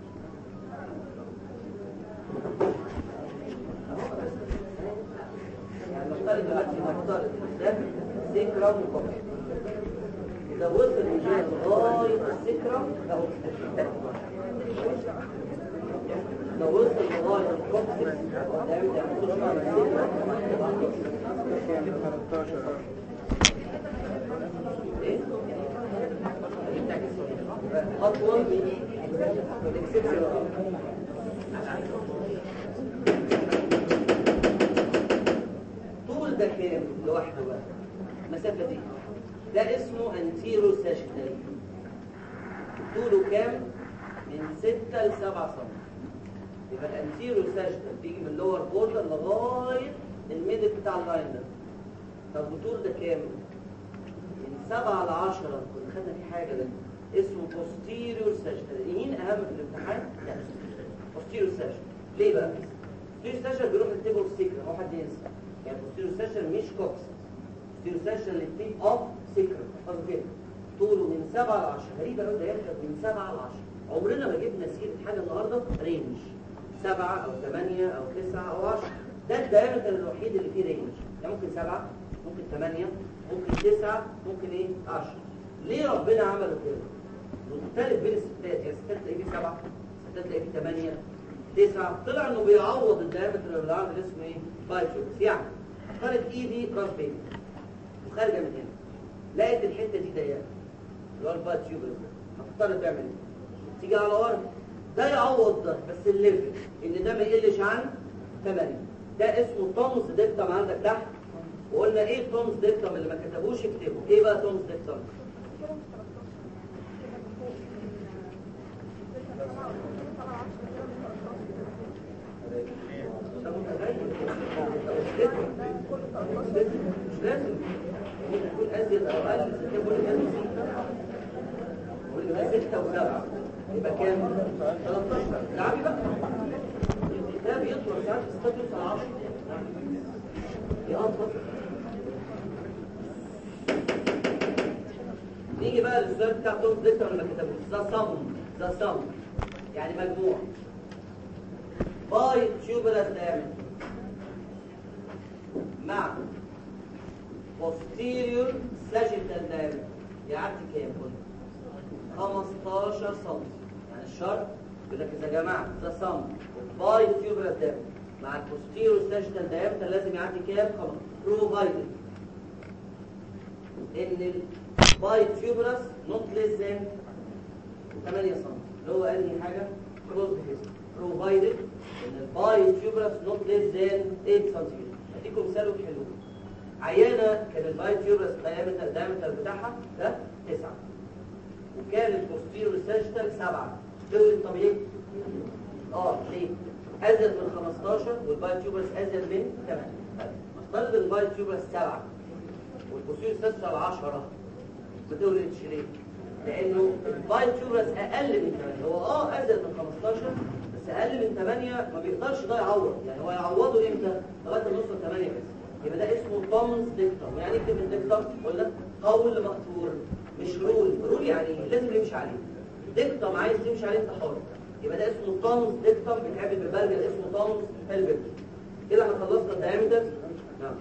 يعني نفترض دلوقتي نفترض ده سكرم وكوكس إذا وصل الجهاز لغاية السكرم أهو إذا وصل لغاية الكوكس ده يبدأ يخش على السكرم إيه؟ بتعكس اطول من الاكسبشن طول ده كام لوحده بقى المسافه دي ده اسمه انتيرو ساشتال طوله كام من 6 ل 7 سم يبقى الانتيرو ساشتال بيجي من اللور بوردر لغايه الميدل بتاع اللاين ده طب وطول ده كام من 7 ل 10 كنا خدنا في حاجه ده اسمه posterior sagittal مين اهم في الامتحان لا posterior sagittal ليه بقى posterior sagittal بيروح للتيبل سيكرا هو حد ينسى يعني posterior sagittal مش كوكس posterior sagittal للتيب اوف سيكرا احفظوا كده طوله من 7 ل 10 غريبه قوي ده يركب من 7 ل 10 عمرنا ما جبنا سيره حاجه النهارده رينج 7 او 8 او 9 او 10 ده الدايمتر الوحيد اللي فيه رينج يعني ممكن 7 ممكن 8 ممكن 9 ممكن ايه 10 ليه ربنا عمله كده مختلف بين الستات يعني الستات تلاقيه فيه 7 الستات تلاقيه فيه 8 9 طلع انه بيعوض الدايمتر اللي عامل اسمه ايه بايتشوكس يعني اختارت ايدي راس بيبي وخارجه من هنا لقيت الحته دي ضيقه اللي هو البات تيوبرز هتضطر تعمل ايه تيجي على ورا ده يعوض ده بس الليفل ان ده ما يقلش عن 8 ده اسمه تونز ديكتم عندك تحت وقلنا ايه تونز ديكتم اللي ما كتبوش اكتبه ايه بقى تونز ديكتم ده متغير مش لازم ممكن يكون ازيد او اقل زي كده بقول لك ازيد بقول لك ستة وسبعة يبقى كام 13 العبي بقى ده بيطلع ساعات في ستة يوصل 10 يقطر نيجي بقى للسؤال بتاع توم ديكتور اللي ما كتبوش ذا صم ذا صم يعني مجموع باي تيوبرال diameter مع posterior sagittal diameter يعدي كام قلنا 15 سم يعني الشرط يقول لك اذا جمعت ذا سم باي تيوبرال diameter مع البوستيريور sagittal diameter لازم يعدي كام 15 provided ان الباي تيوبرس نوت ليس ذان 8 سم اللي هو انهي حاجه كلوز هيست provided ان الباي تيوبرس نوت ليس ذان 8 سم اديكم مثال حلو عيانه كان الباي تيوبرس دايمتر الدايمتر بتاعها ده 9 وكان البوستيريور ساجيتال 7 دول الطبيعي اه ليه ازيد من 15 والباي تيوبرس ازيد من 8 نفترض الباي تيوبرس 7 والبوستيريور ساجيتال 10 ما تولدش ليه لانه الباي تيوبرس اقل من 8 هو اه ازيد من 15 بس اقل من 8 ما بيقدرش ده يعوض يعني هو يعوضه امتى لغايه ما يوصل 8 بس يبقى ده اسمه تومز ديكتوم يعني اكتب الديكتوم قلنا قول مقتول مش رول رول يعني إيه؟ لازم يمشي عليه ديكتوم عايز تمشي عليه انت حر يبقى ده اسمه تومز ديكتوم بيتعمل بالبرجر اسمه تومز فالبرج كده احنا خلصنا الدايمتر نعم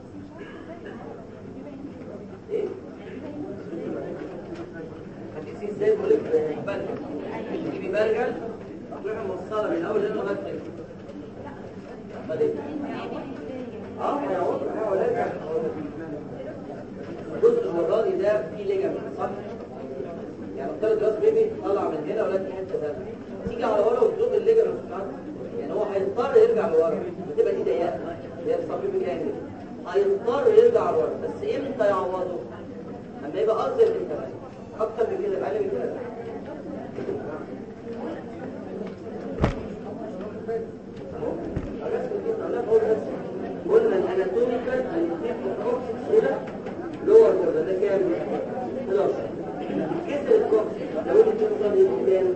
ايه هتقيسيه ازاي بقول لك برجر تجيبي برجر تروحي موصله من اول هنا لغايه هنا بعدين اه هيعوض هيعوض الجزء الوراني ده فيه ليجامنت صح؟ يعني افترض راس بيبي طلع من هنا ولا في حته ثانيه تيجي على ورا وتزق الليجامنت بتاعته يعني هو هيضطر يرجع لورا بتبقى دي ضيقه هي الصبيب جامد هيضطر يرجع لورا بس امتى يعوضه؟ اما يبقى اصغر من كمان اكتر من كده اقل من كده قلنا الاناتوميكال هنتفق الكوكسيس هنا لور بورده ده كام 11 كسر الكوكسيس لو انت توصل للكام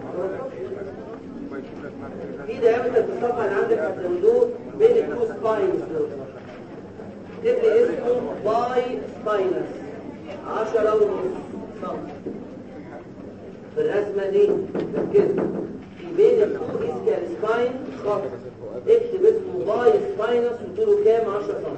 في دايمتر في الصفحه اللي عندك هتزودوه بين التو سباينز دول تبقى اسمه باي سباينس 10 ونص سم في الرسمه دي ركزوا في بين التو اسكال سباين خط اكتب اسمه باي سباينس وطوله كام 10 سم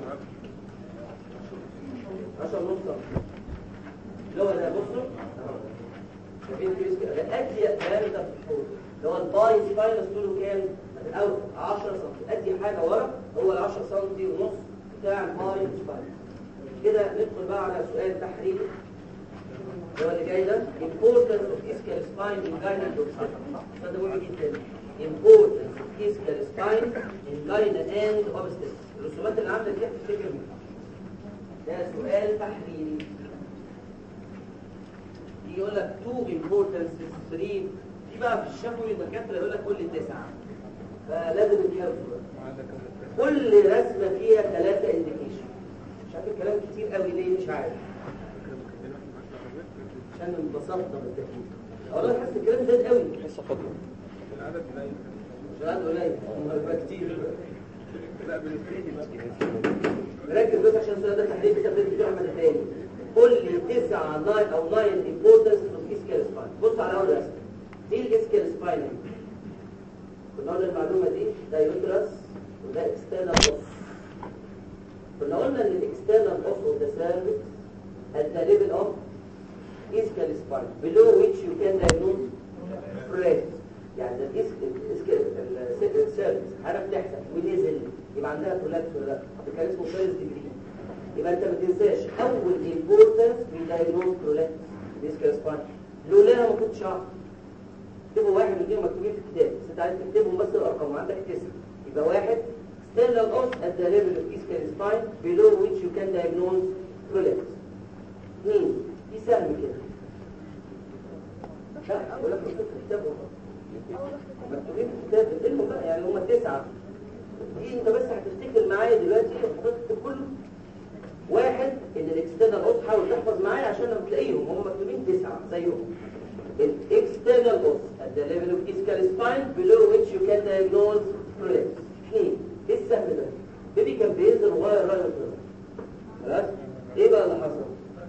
10 ونص سم اللي هو ده بصوا شايفين في اسكال ده اضيق دايمتر في الحوض اللي هو الباي سباينس طوله كام او 10 سم ادي حاجه ورا هو ال 10 سم ونص بتاع الباي سباينس كده ندخل بقى على سؤال تحريري هو اللي جاي ده importance of ischial spine in gyna obstetrics ده مهم جدا importance of ischial spine in gyna and obstetrics الرسومات اللي عندك دي هتفتكر منها ده سؤال تحريري يقول لك two importances three في بقى في الشفوي الدكاتره يقول لك كل تسعه فلازم الحفظ كل رسمه فيها ثلاثه انديكيشن مش عارف الكلام كتير قوي ليه مش عارف عشان انبسطنا بالتكليف والله حاسس الكلام زاد قوي حصة فاضية مش قاعد قليل هم يبقى كتير لا بنبتدي بقى ركز بس عشان السؤال ده تحليل كده بدي فيه احمد تاني قول لي تسعة ناين او ناين امبورتنس اوف اسكيل سباين بص على اول رسمه ايه الاسكيل سباين كنا قلنا المعلومه دي ده يوترس وده اكسترنال اوف كنا قلنا ان الاكسترنال اوف اوف ذا سيرفكس at the level of ischial spine below which you can diagnose press يعني ده السيرفكس حاجه بتحصل ونزل يبقى عندها برولابس ولا لا ده كان اسمه فيرست ديجري يبقى انت ما تنساش اول امبورتنس في دايجنوز برولابس ديسكال سباين لولاها ما كنتش اعرف اكتبوا واحد من الاثنين مكتوبين في الكتاب بس انت عايز تكتبهم بس الارقام وعندك تسعه يبقى واحد ستيلال اوس at the level of ischial spine below which you can diagnose prolapse اثنين في سهم كده لا ولا في الكتاب مكتوبين في الكتاب العلم بقى يعني هم تسعه دي انت بس هتفتكر معايا دلوقتي هتكتب كله واحد ان الاكسترنال اوس حاول تحفظ معايا عشان لما تلاقيهم هم مكتوبين تسعه زيهم الاكسترنال اوس at the level of ischial spine below which you can diagnose prolapse اثنين ايه السهم ده بيبي كان بينزل وغير رايه كده خلاص ايه بقى اللي حصل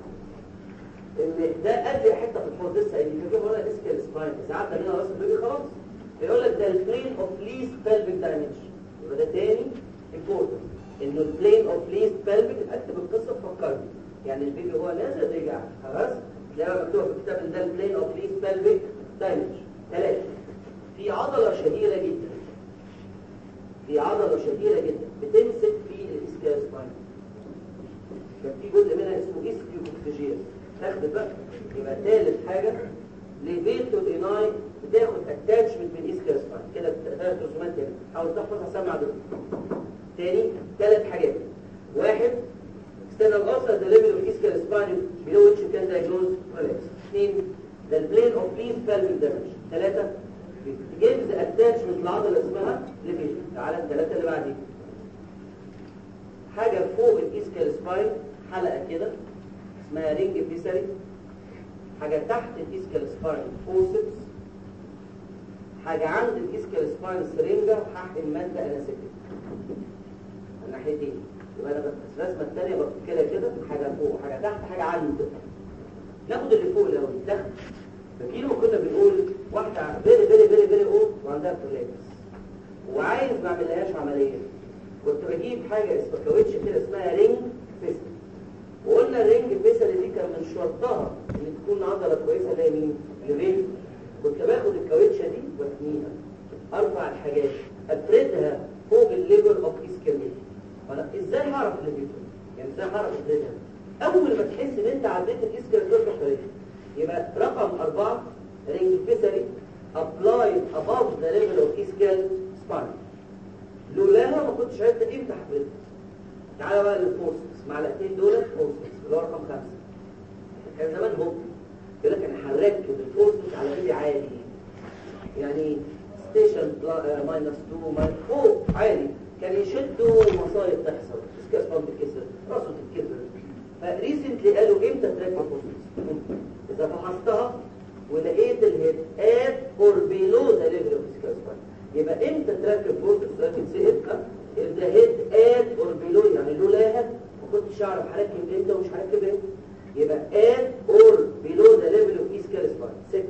ان ده ادي حته في الحوض لسه اللي كان هنا اسكال سباين ساعات هنا راس البيبي خلاص يقول لك ده البلين اوف ليست بلفيك دايمنشن يبقى ده تاني امبورتنت انه البلين اوف ليست بلفيك اكتب القصه تفكرني يعني البيبي هو نازل رجع خلاص تلاقيها مكتوبه في الكتاب ان ده البلين اوف ليست بلفيك دايمنشن ثلاثه في عضله شهيره جدا في عضله شهيره جدا بتمسك في الاسكال سباين كان في جزء منها اسمه اسكيوكوكسيجير تاخد بقى يبقى ثالث حاجة ليفيتو ايناي بتاخد اتاتشمنت من اسكال سباين كده ثلاث رسومات كده حاول تحفظ هسمع دول تاني ثلاث حاجات واحد external ulcer the level of ischial spine below which you can diagnose prolapse اثنين the plane of least pelvic damage ثلاثة gives attachment لعضلة اسمها ليفيتو تعالى الثلاثة اللي بعدين حاجة فوق الاسكال سباين حلقة كده اسمها رينج فيسري حاجة تحت الاسكال سباين فوسبس حاجة عند الاسكال سباين سرنجة وحقن مادة اناسيتيك الناحيتين يبقى انا بس الرسمة الثانية كده كده حاجة فوق حاجة تحت حاجة عند ناخد اللي فوق الاول تحت فاكرين ما كنا بنقول واحدة فيري فيري فيري فيري اولد وعندها برولابس وعايز ما اعملهاش عملية كنت بجيب حاجة اسمها كاوتش كده اسمها رينج فيسري وقلنا الرينج فيسل دي كان من شرطها ان تكون عضله كويسه زي مين لفين كنت باخد الكاوتشه دي واتنيها ارفع الحاجات افردها فوق الليفل اوف اسكيميا انا ازاي هعرف الليفل يعني ازاي هعرف افردها اول ما تحس ان انت عديت الاسكيميا تروح طريق يبقى رقم أربعة رينج فيسري applied above the level of ischial spine لولاها ما كنتش عرفت امتى هفردها تعالى بقى للفورسز معلقتين دول فورسز اللي هو رقم خمسة كان زمان هو يقول لك انا هركب الفورسز على بيبي عالي يعني ستيشن ماينس 2 ماينس فوق عالي كان يشدوا مصايب تحصل اسكاس بامب تتكسر راسه تتكسر فريسنتلي قالوا امتى تركب فورسز اذا فحصتها ولقيت الهيد ات اور بيلو ذا ليفل اوف اسكاس بامب يبقى امتى تركب فورسز سؤال تتسال if the head at or below يعني لولاها ما كنتش اعرف هركب امتى ومش هركب امتى يبقى at or below the level of ischial spine ست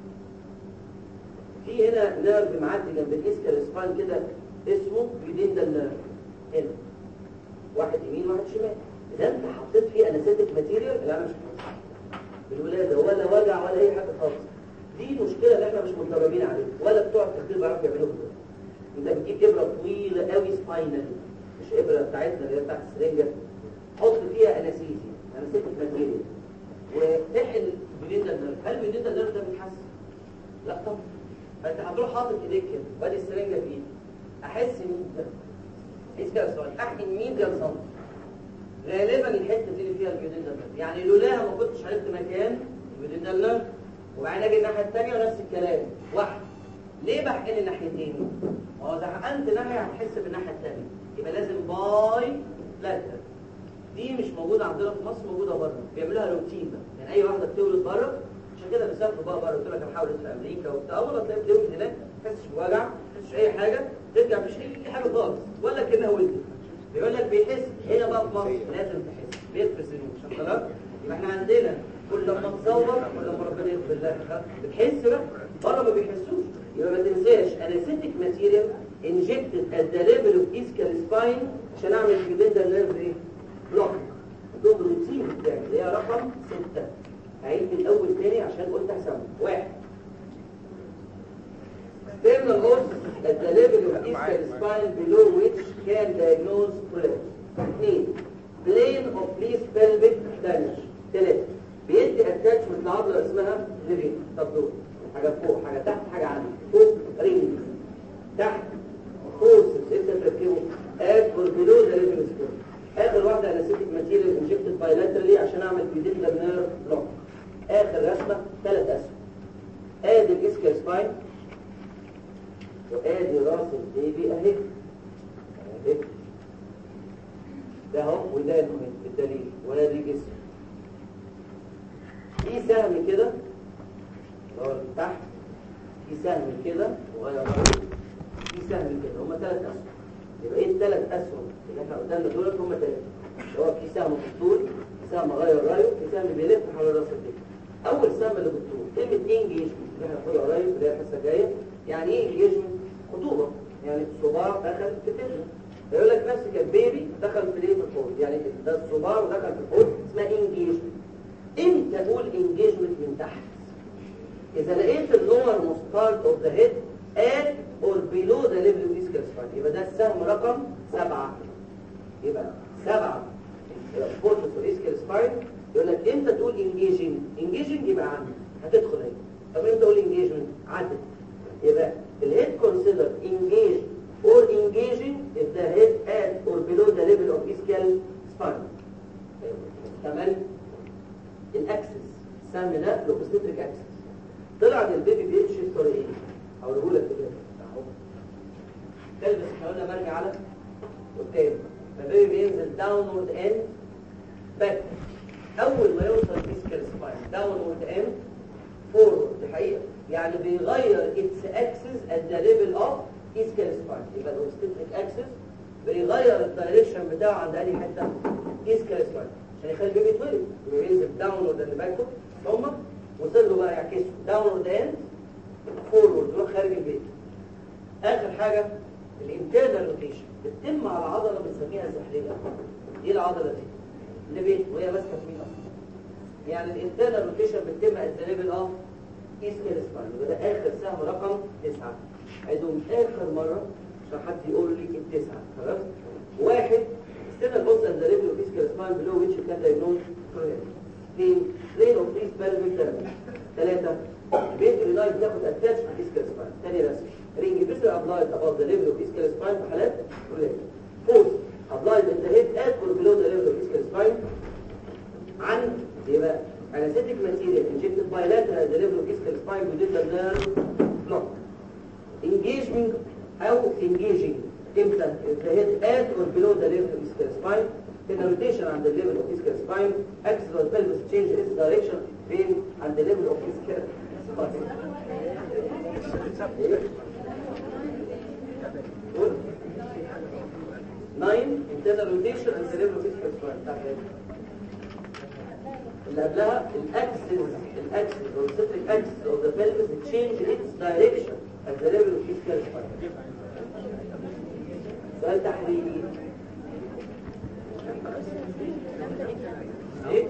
في هنا نيرف معدي جنب الاسكال سباين كده اسمه يوديندال نيرف هنا واحد يمين واحد شمال اذا انت حطيت فيه انستيك ماتيريال لا مش بالولاده ولا وجع ولا اي حاجه خالص دي المشكله اللي احنا مش متدربين عليها ولا بتوع التخدير بيعرفوا يعملوها انت بتجيب ابره طويله قوي سباينال مش ابره بتاعتنا اللي هي بتاعت السرنجه حط فيها انستيزيا انستيك ماتيريال وتحقن بليندا نيرف هل بليندا نيرف ده بيتحسن؟ لا طبعا فانت هتروح حاطط ايديك كده وادي السرنجه في ايدي احس مين ده؟ احس كده سؤال احقن مين ده سم غالبا الحته دي اللي فيها البليندا نيرف يعني لولاها ما كنتش عرفت مكان البليندا نيرف وبعدين اجي الناحيه الثانيه ونفس الكلام واحد ليه بحقن الناحيتين؟ ما هو اذا حقنت ناحيه هتحس بالناحيه الثانيه يبقى لازم باي لاتر دي مش موجوده عندنا في مصر موجوده بره بيعملوها روتين بقى يعني اي واحده بتولد بره عشان كده بيسافروا بقى بره قلت لك انا حاولت في امريكا وبتاع اول ما تلاقي بتولد هناك ما تحسش بوجع ما تحسش اي حاجه ترجع مفيش اي حاجه خالص ولا كانها ولدت بيقول لك بيحس هنا بقى في مصر لازم تحس بيدفس عشان خلاص يبقى احنا عندنا كل لما تصور كل لما ربنا يغفر لك بتحس بقى بره ما بيحسوش يبقى ما تنساش انستيك ماتيريال انجكتد ات ذا ليفل اوف اسكال سباين عشان اعمل جديد نيرف ايه بلوك دوب روتين بتاعي اللي هي رقم 6 هعيد من الاول تاني عشان قلت احسبه واحد Terminal os at the level of ischial spine below which can diagnose collapse. اثنين plane of least pelvic damage. ثلاثة بيدي attachment لعضلة اسمها ليفين طب دول حاجة فوق حاجة تحت حاجة عالية فوق رينج تحت فورسز انت تركبه at or below the level skin. اخر واحدة anesthetic material injected bilaterally عشان اعمل بيدين نيرف بلوك. اخر رسمة ثلاث اسهم. ادي الاسكال سباين وادي راس البيبي اهي اهي ده اهو وده المهم الدليل وادي جسم في سهم كده اللي هو تحت في سهم كده وغير في سهم كده هما ثلاث اسهم يبقى ايه الثلاث اسهم اللي احنا قدامنا دول هما ثلاثه اللي هو في سهم بالطول في سهم غير رايه في سهم بيلف حول راس البيبي اول سهم اللي بالطول كلمه انجيجمنت اللي احنا هنقولها قريب اللي هي الحصه الجايه يعني ايه انجيجمنت خطوبه يعني الصباع دخل في التجربه يقول لك نفسك البيبي دخل في ليه في الحوض يعني ده الصباع ودخل في الحوض اسمها انجيجمنت امتى اقول انجيجمنت من تحت اذا لقيت اللور موست اوف ذا هيد at or below the level of ischial spine يبقى ده السهم رقم سبعة يبقى سبعة فورتس اوف ischial spine يقول لك امتى تقول engaging engaging يبقى عندك هتدخل اهي طب امتى تقول engagement عدت يبقى الهيد considered engaged or engaging if the head at or below the level of ischial spine كمان الاكسس السهم ده لوكوستريك اكسس طلع ان البيبي بيمشي بطريقين هقوله لك كده اهو تلبس احنا قلنا مرجع على قدام فالبيبي بينزل داونورد اند باك اول ما يوصل فيسكال سباين داونورد اند فورورد دي حقيقه يعني بيغير اتس اكسس ات ذا ليفل اوف اسكال سباين يبقى الاوستريك اكسس بيغير الدايركشن بتاعه عند انهي حته اسكال سباين عشان يخلي البيبي يتولد يبقى ينزل داونورد اند باكورد ثم وصل له بقى يعكسه داونورد اند فورورد يروح خارج البيت اخر حاجه الانترنال روتيشن بتتم على عضله بنسميها الزحليقه دي العضله دي اللي بيت وهي ماسكه في مين اصلا يعني الانترنال روتيشن بتتم ات ذا ليفل اوف اسكال سباين يبقى ده اخر سهم رقم تسعه عيدهم اخر مره عشان حد يقول لي التسعه خلاص واحد استنى بص ات ذا ليفل اوف اسكال سباين بلو ويتش كان دايجنوز اثنين بلين اوف بريس بالفيك ثيرابي ثلاثه بيت ريلايت ياخد اتاتش مع اسكال سباين ثاني رسم رينج بيسر ابلايد اباف ذا ليفل اوف اسكال سباين في حالات كلها فورث applied in the head at or below the level of ischial spine عن يبقى anesthetic material injected bilateral at the level of ischial spine within the nerve block engagement أو engaging امتى if the head at or below the level of ischial spine in a rotation عند the level of ischial spine axis or pelvis change its direction فين عند the level of ischial spine إيه؟ قول. nine internal rotation and cerebral ischial spine اللي قبلها الاكسس الاكسس او السيتريك اكسس او ذا pelvis change its direction at the level of ischial spine سؤال تحليلي ايه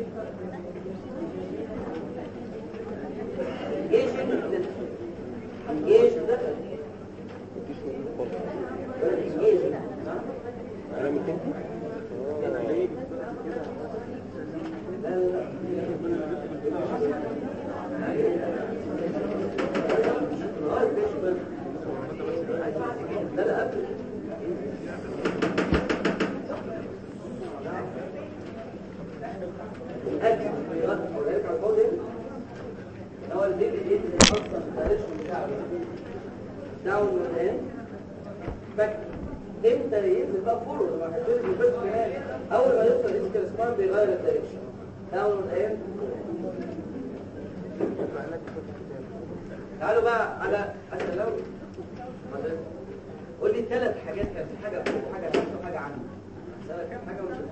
engaging engaging ده engaging ها علامة ايه؟ لا لا لا اه فورورد ما هتبتدي بالبيت كمان اول ما يوصل الاسكال سبان بيغير الدايركشن داون ايه تعالوا بقى على عشان لو حضرتك قول لي ثلاث حاجات كان في حاجه فوق وحاجه تحت وحاجه عندي سألك كام حاجه ولا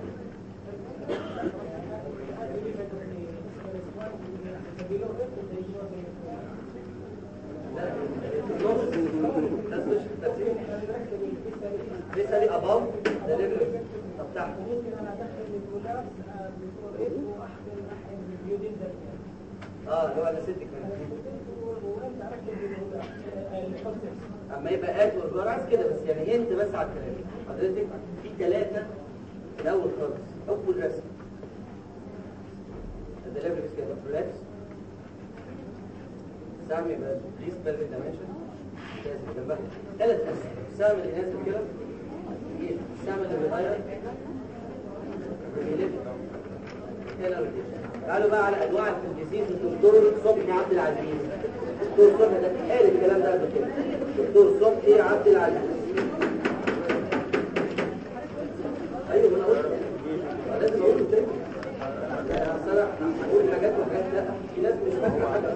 لا النص ده مش الترتيب لسه لي اباو ده ليفل طب تحت اه اللي هو انا ست كمان اما يبقى ات والجرعز كده بس يعني انت بس على الكلام حضرتك في ثلاثه الاول خالص اول رسم ده ليفل كده فلاكس سامي يبقى بليز بيرفكت دايمنشن لازم جنبها ثلاث اسهم سامي اللي نازل كده سامي اللي بيغير بيلف هنا rotation. تعالوا بقى على انواع التلفزيون الدكتور صبحي عبد العزيز دكتور صبحي ده قال الكلام ده قبل كده دكتور صبحي عبد العزيز ايوه ما انا قلت ما لازم اقول تاني يعني أصل انا هقول حاجات وحاجات لا في ناس مش فاكره حاجه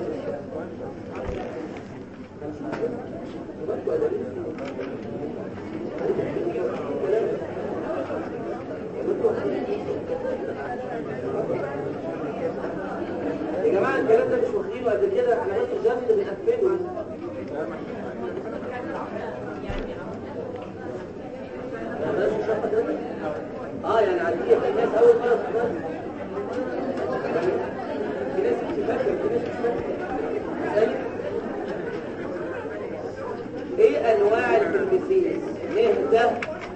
يا جماعة الكلام ده مش واخدينه قد كده احنا بس جاست بنقفله لا، بلاش نشرح حضرتك. اه يعني عادية في ناس اول مرة تسمعها. في ناس مش فاكرة في ناس مش فاكرة ثاني. ايه انواع التلبسيس نهدى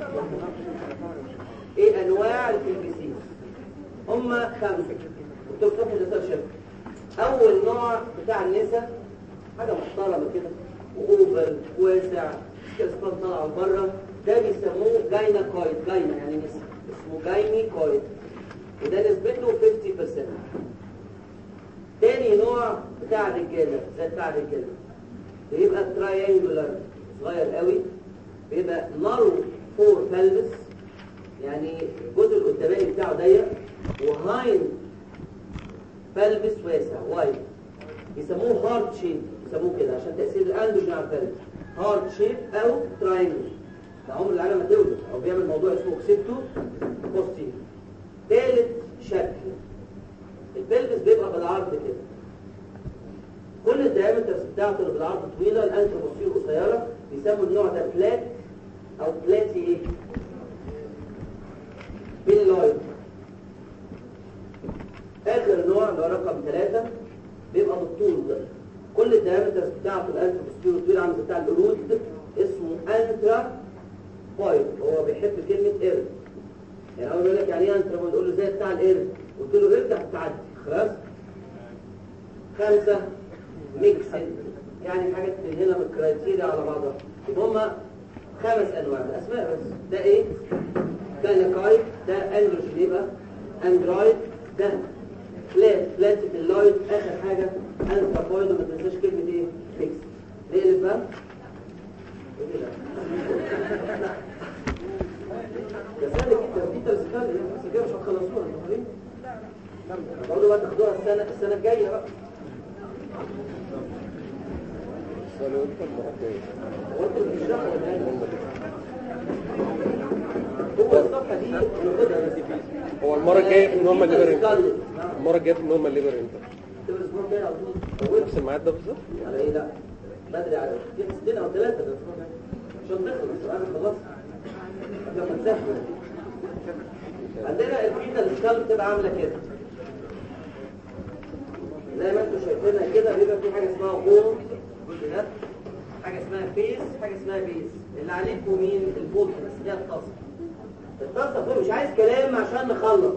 ايه انواع التلبسيس هم خمسة دكتور صبحي دكتور شبه اول نوع بتاع النساء حاجة محترمة كده واوفر واسع كاسبان طالعة بره ده بيسموه جاينا كويد جاينا يعني نساء اسمه جايني كويد وده نسبته 50% تاني نوع بتاع الرجالة زي بتاع الرجالة بيبقى تراينجولار صغير قوي بيبقى نارو فور فالبس يعني الجزء القداماني بتاعه ضيق وهاين فالبس واسع وايد بيسموه هارد شيب بيسموه كده عشان تأثير الاندروجين على الفالبس هارد شيب او تراينجل ده عمر العالم ما تولد او بيعمل موضوع اسمه اوكسيبتو بوستي ثالث شكل البلبس بيبقى بالعرض كده كل الدايمترز بتاعته اللي بالعرض طويله الانتروبوستير قصيره بيسموا النوع ده بلات او بلاتي ايه باللايت اخر نوع اللي هو رقم ثلاثة بيبقى بالطول ده كل الدايمترز بتاعته الانتروبوستير طويل عامل بتاع القرود اسمه انترا بوينت هو بيحب كلمه قرد يعني اول يقول لك يعني ايه انترا بوينت يقول له زي بتاع القرد قلت له قرد هتعدي خلاص خمسة ميكسد يعني حاجات من هنا من الكرايتيريا على بعضها يبقى هما خمس انواع الاسماء بس ده ايه ده نيكايت ده اندروجين يبقى اندرويد ده فلات فلات في اللايت اخر حاجه انثروبويد وما تنساش كلمه ايه ميكس نقلب بقى إيه ده؟ ده سهل جدا في تذكار بس كده مش هتخلصوها انتوا فاهمين برضه بقى تاخدوها السنه السنه الجايه بقى السؤال قلت المرة الجاية هو انتوا بتشرحوا ولا ايه؟ هو الصفحه دي ناخدها بس هو المرة الجاية في النورمال ليبر امتى؟ سكارلت. المرة الجاية في النورمال ليبر امتى؟ تبقى الاسبوع الجاي على طول أول. نفس الميعاد ده بالظبط؟ على ايه لا بدري على في ستين او ثلاثة ده الاسبوع الجاي. عشان نخلص انا خلاص قبل ما نسافر عندنا الفيتا السكال بتبقى عاملة كده زي ما انتم شايفينها كده بيبقى في حاجة اسمها بول الجزء ده حاجة اسمها فيس حاجة اسمها بيس اللي عليكم مين البول بس دي الطاسة الطاسة فوق مش عايز كلام عشان نخلص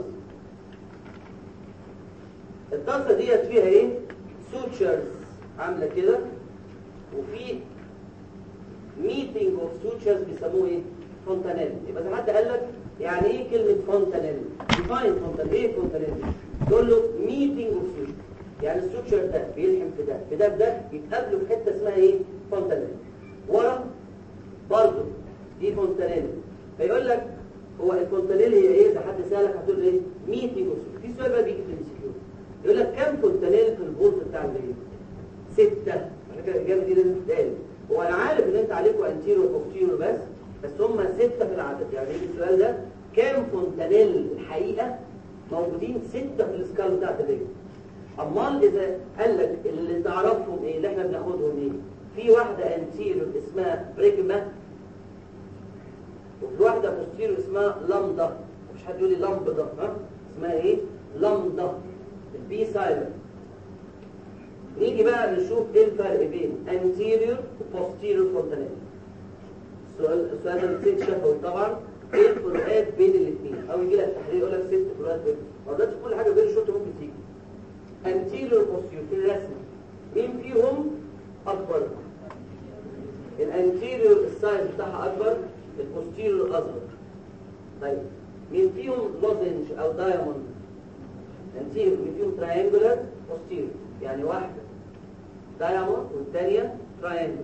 الطاسة ديت فيها ايه سوتشرز عاملة كده وفي ميتنج اوف سوتشرز بيسموه ايه فونتانيل يبقى زي ما حد قال لك يعني ايه كلمة فونتانيل ديفاين فونتانيل ايه فونتانيل تقول له ميتنج اوف سوتشرز يعني السوتشر ده بيلحم في ده في ده في ده يتقابلوا في حتة اسمها ايه فونتانيل ورا برضه دي فونتانيل فيقول لك هو الفونتانيل هي ايه ده حد سالك هتقول ايه 100 نيجوس في سؤال بقى بيجي في الانسكيور يقول لك كام فونتانيل في الفولت بتاع البيبي ستة على فكره الاجابه دي لازم تتقال هو انا عارف ان انت عليكم انتيرو وبوستيرو بس بس هم ستة في العدد يعني يجي السؤال ده كام فونتانيل الحقيقه موجودين ستة في السكال بتاعت البيبي امال اذا قال لك اللي تعرفهم ايه اللي احنا بناخدهم ايه في واحده انتيرو اسمها بريجما وفي واحدة بوستيرو اسمها لامدا مش حد يقول لي لامبدا ها اسمها ايه لامدا البي سايلنت نيجي بقى نشوف ايه الفرق بين anterior وposterior فونتانيل السؤال السؤال ده بيصير شفوي طبعا ايه الفروقات بين الاثنين او يجي لك تحليل يقول لك ست فروقات بين ما ده كل حاجه بين الشوط ممكن تيجي anterior posterior في الرسم مين فيهم اكبر الانتيريور السايز بتاعها اكبر البوستيريور اصغر طيب مين فيهم لوزنج او دايموند انتيريور مين فيهم تراينجولار بوستيريور يعني واحده دايموند والثانيه تراينجولار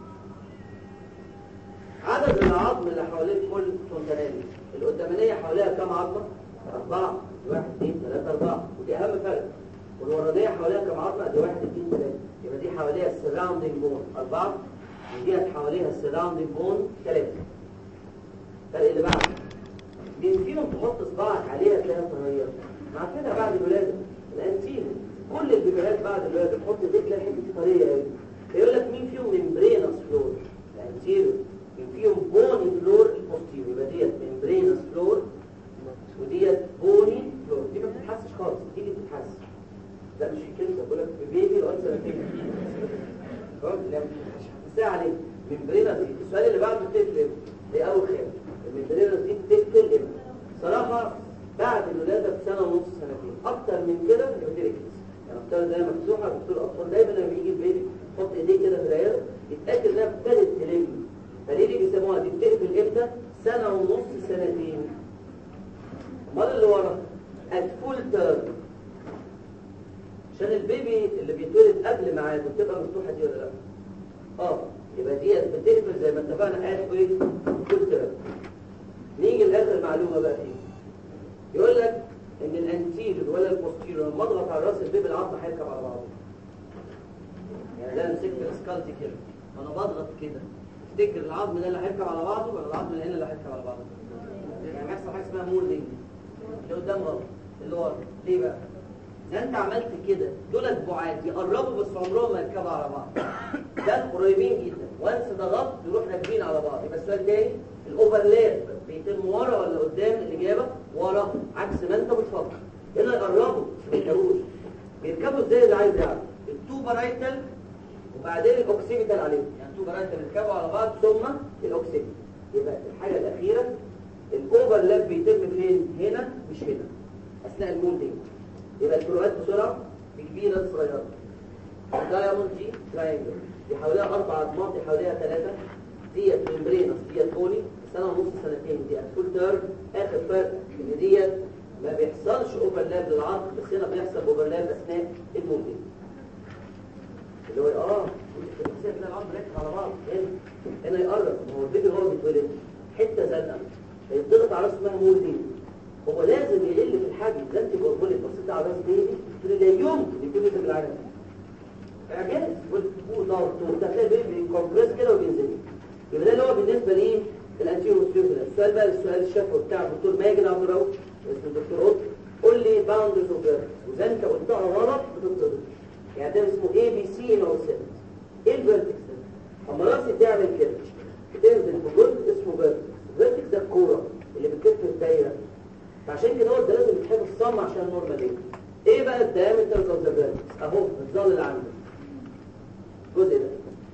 عدد العظم اللي حوالين كل فونتانيل القدامانيه حواليها كام عظمه اربعه واحد اثنين ثلاثه اربعه ودي اهم فرق والورانيه حواليها كام عظمه دي واحد اثنين ثلاثه يبقى دي حواليها السراوندينج بون اربعه وديت حواليها السراوندينج بون ثلاثه الفرق اللي بعده مين فيهم تحط صباعك عليها تلاقيها صغيره مع كده بعد الولاده الانتين كل البيبيهات بعد الولاده تحط ايديك تلاقي الحته دي طريه قوي فيقول لك مين فيهم ممبرينس فلور الانتيريور مين فيهم بوني فلور البوستيريور يبقى ديت ممبرينس فلور وديت بوني فلور دي ما بتتحسش خالص دي اللي بتتحسس لا مش في كلمه بقول لك بيبي لغايه سنتين خلاص لا مش هتحسها عليه ممبرينس دي السؤال اللي بعده بتقفل دي اول خير الممبرينس دي بتقتل امتى صراحه بعد الولاده بسنه ونص سنتين اكتر من كده يبقى دي ريكس يعني افترض انها مفتوحه دكتور الاطفال دايما لما يجي البيبي يحط ايديه كده في العياده يتاكد انها ابتدت تلم فليه دي بيسموها دي بتقفل امتى سنه ونص سنتين امال اللي ورا الفول تيرم عشان البيبي اللي بيتولد قبل ميعاده بتبقى مفتوحه دي ولا لا اه يبقى ديت بتقفل زي ما اتفقنا قال ايه فول تيرم نيجي لاخر معلومه بقى فيه يقول لك ان الانتيريور ولا البوستيريور لما اضغط على راس البيبي العظم هيركب على بعضه يعني ده مسكت الاسكالتي كده وانا بضغط كده تفتكر العظم ده اللي هيركب على بعضه ولا العظم اللي هنا اللي هيركب على بعضه يعني بيحصل حاجه اسمها مولدنج اللي قدام غلط اللي ورا ليه بقى ده انت عملت كده دولت بعاد يقربوا بس عمرهم ما يركبوا على بعض ده قريبين جدا وانس ضغطت يروح راكبين على بعض يبقى السؤال تاني الاوفرلاب بيتم ورا ولا قدام الاجابه ورا عكس ما انت بتفكر هنا يقربوا ما يركبوش بيركبوا ازاي اللي عايز يعرف التوبا رايتال وبعدين الاوكسيبيتال عليهم يعني التوبا رايتال بيركبوا على بعض ثم الاوكسيبيتال يبقى الحاجه الاخيره الاوفرلاب بيتم فين هنا مش هنا اثناء المولدنج يبقى الفروقات بسرعه كبيره صغيره الدايموند دي تراينجل دي حواليها اربع عظمات دي حواليها ثلاثه ديت ممبرينس ديت بولي سنه ونص سنتين دي فول تيرم اخر فرق ان ديت ما بيحصلش اوفرلاب للعظم بس هنا بيحصل اوفرلاب اثناء المولدنج اللي هو اه كنت بتحسب ان العظم راكب على بعض هنا هنا يقرب ما هو البيبي هو بيتولد حته زنقه يضغط على راسه اسمها مولدنج هو لازم يقل في الحجم ده انت بقول بصيت على راس بيبي تقول لا يمكن يكون في العالم اعجاز وضغط وتلاقي البيبي كومبريس كده وبينزل يبقى ده اللي هو بالنسبه ليه الانتيرو ستيرو السؤال بقى السؤال الشفوي بتاع الدكتور ماجد عبد الرؤوف اسمه الدكتور قط قول لي باوندز اوف واذا انت قلتها غلط بتطرد يعني ده اسمه اي بي سي نو سيل ايه الفيرتكس ده اما راسي تعمل كده بتنزل في جزء اسمه فيرتكس الفيرتكس ده الكوره اللي بتلف الدايره فعشان كده هو ده لازم يتحفظ صم عشان النورمال ايه ايه بقى الدايمتر اوف ذا فيرتكس اهو الظل اللي عندك الجزء ده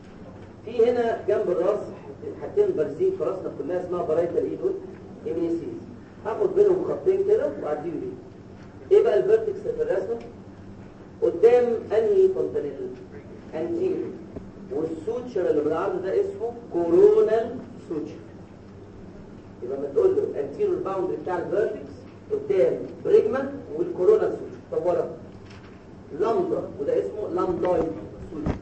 في هنا جنب الراس حاجتين بارزين في راسنا كلها اسمها برايتا الايدول ايمينيسيس هاخد بينهم خطين كده وعدين بيه ايه بقى الفيرتكس في الرسمه قدام انهي فونتانيل انتيريور والسوتشر اللي بالعرض ده اسمه كورونال سوتشر يبقى ما تقول له الانتيريور باوندري بتاع الفيرتكس قدام بريجما والكورونال سوتشر طب ورا لامدا وده اسمه لامدايد سوتشر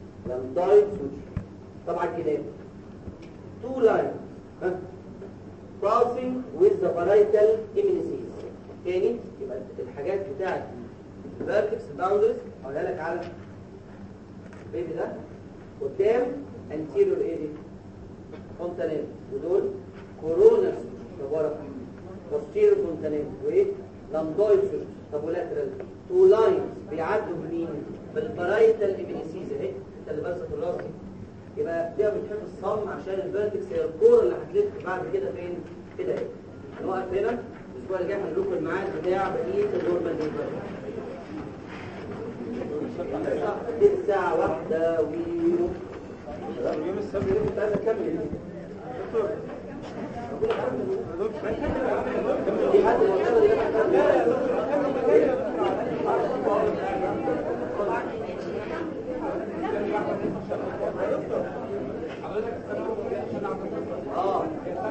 لامدايد سوتشر طبعا جناب تو لاين ها crossing with the parietal immunices تاني يبقى الحاجات بتاعت الفيرتكس باوندرز هقولها لك على البيبي ده قدام anterior ايه دي فونتانيل ودول كورونا مبارك posterior فونتانيل وايه لامدويد طب ولاترال تو لاينز بيعدوا بمين بالبرايتال امينيسيز اهي انت اللي برسه الراس دي يبقى دي بتحب الصم عشان الفيرتكس هي الكوره اللي هتلف بعد كده فين كده اهي هنوقف هنا الاسبوع اللي جاي هنقول لكم الميعاد بتاع بقيه النورمال دي الساعة واحدة و يوم السبت كنت عايز اكمل في حد معتمد يبقى اه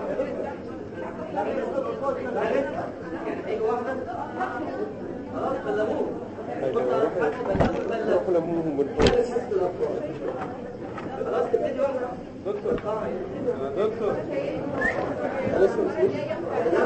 يعني اي واحدة خلاص بلغوه كنت حد بلغوه بلغوه روح لموهم من كده فوق شفت الأطفال. خلاص تبتدي واحدة دكتور طبعا دكتور خلاص يا أستاذ.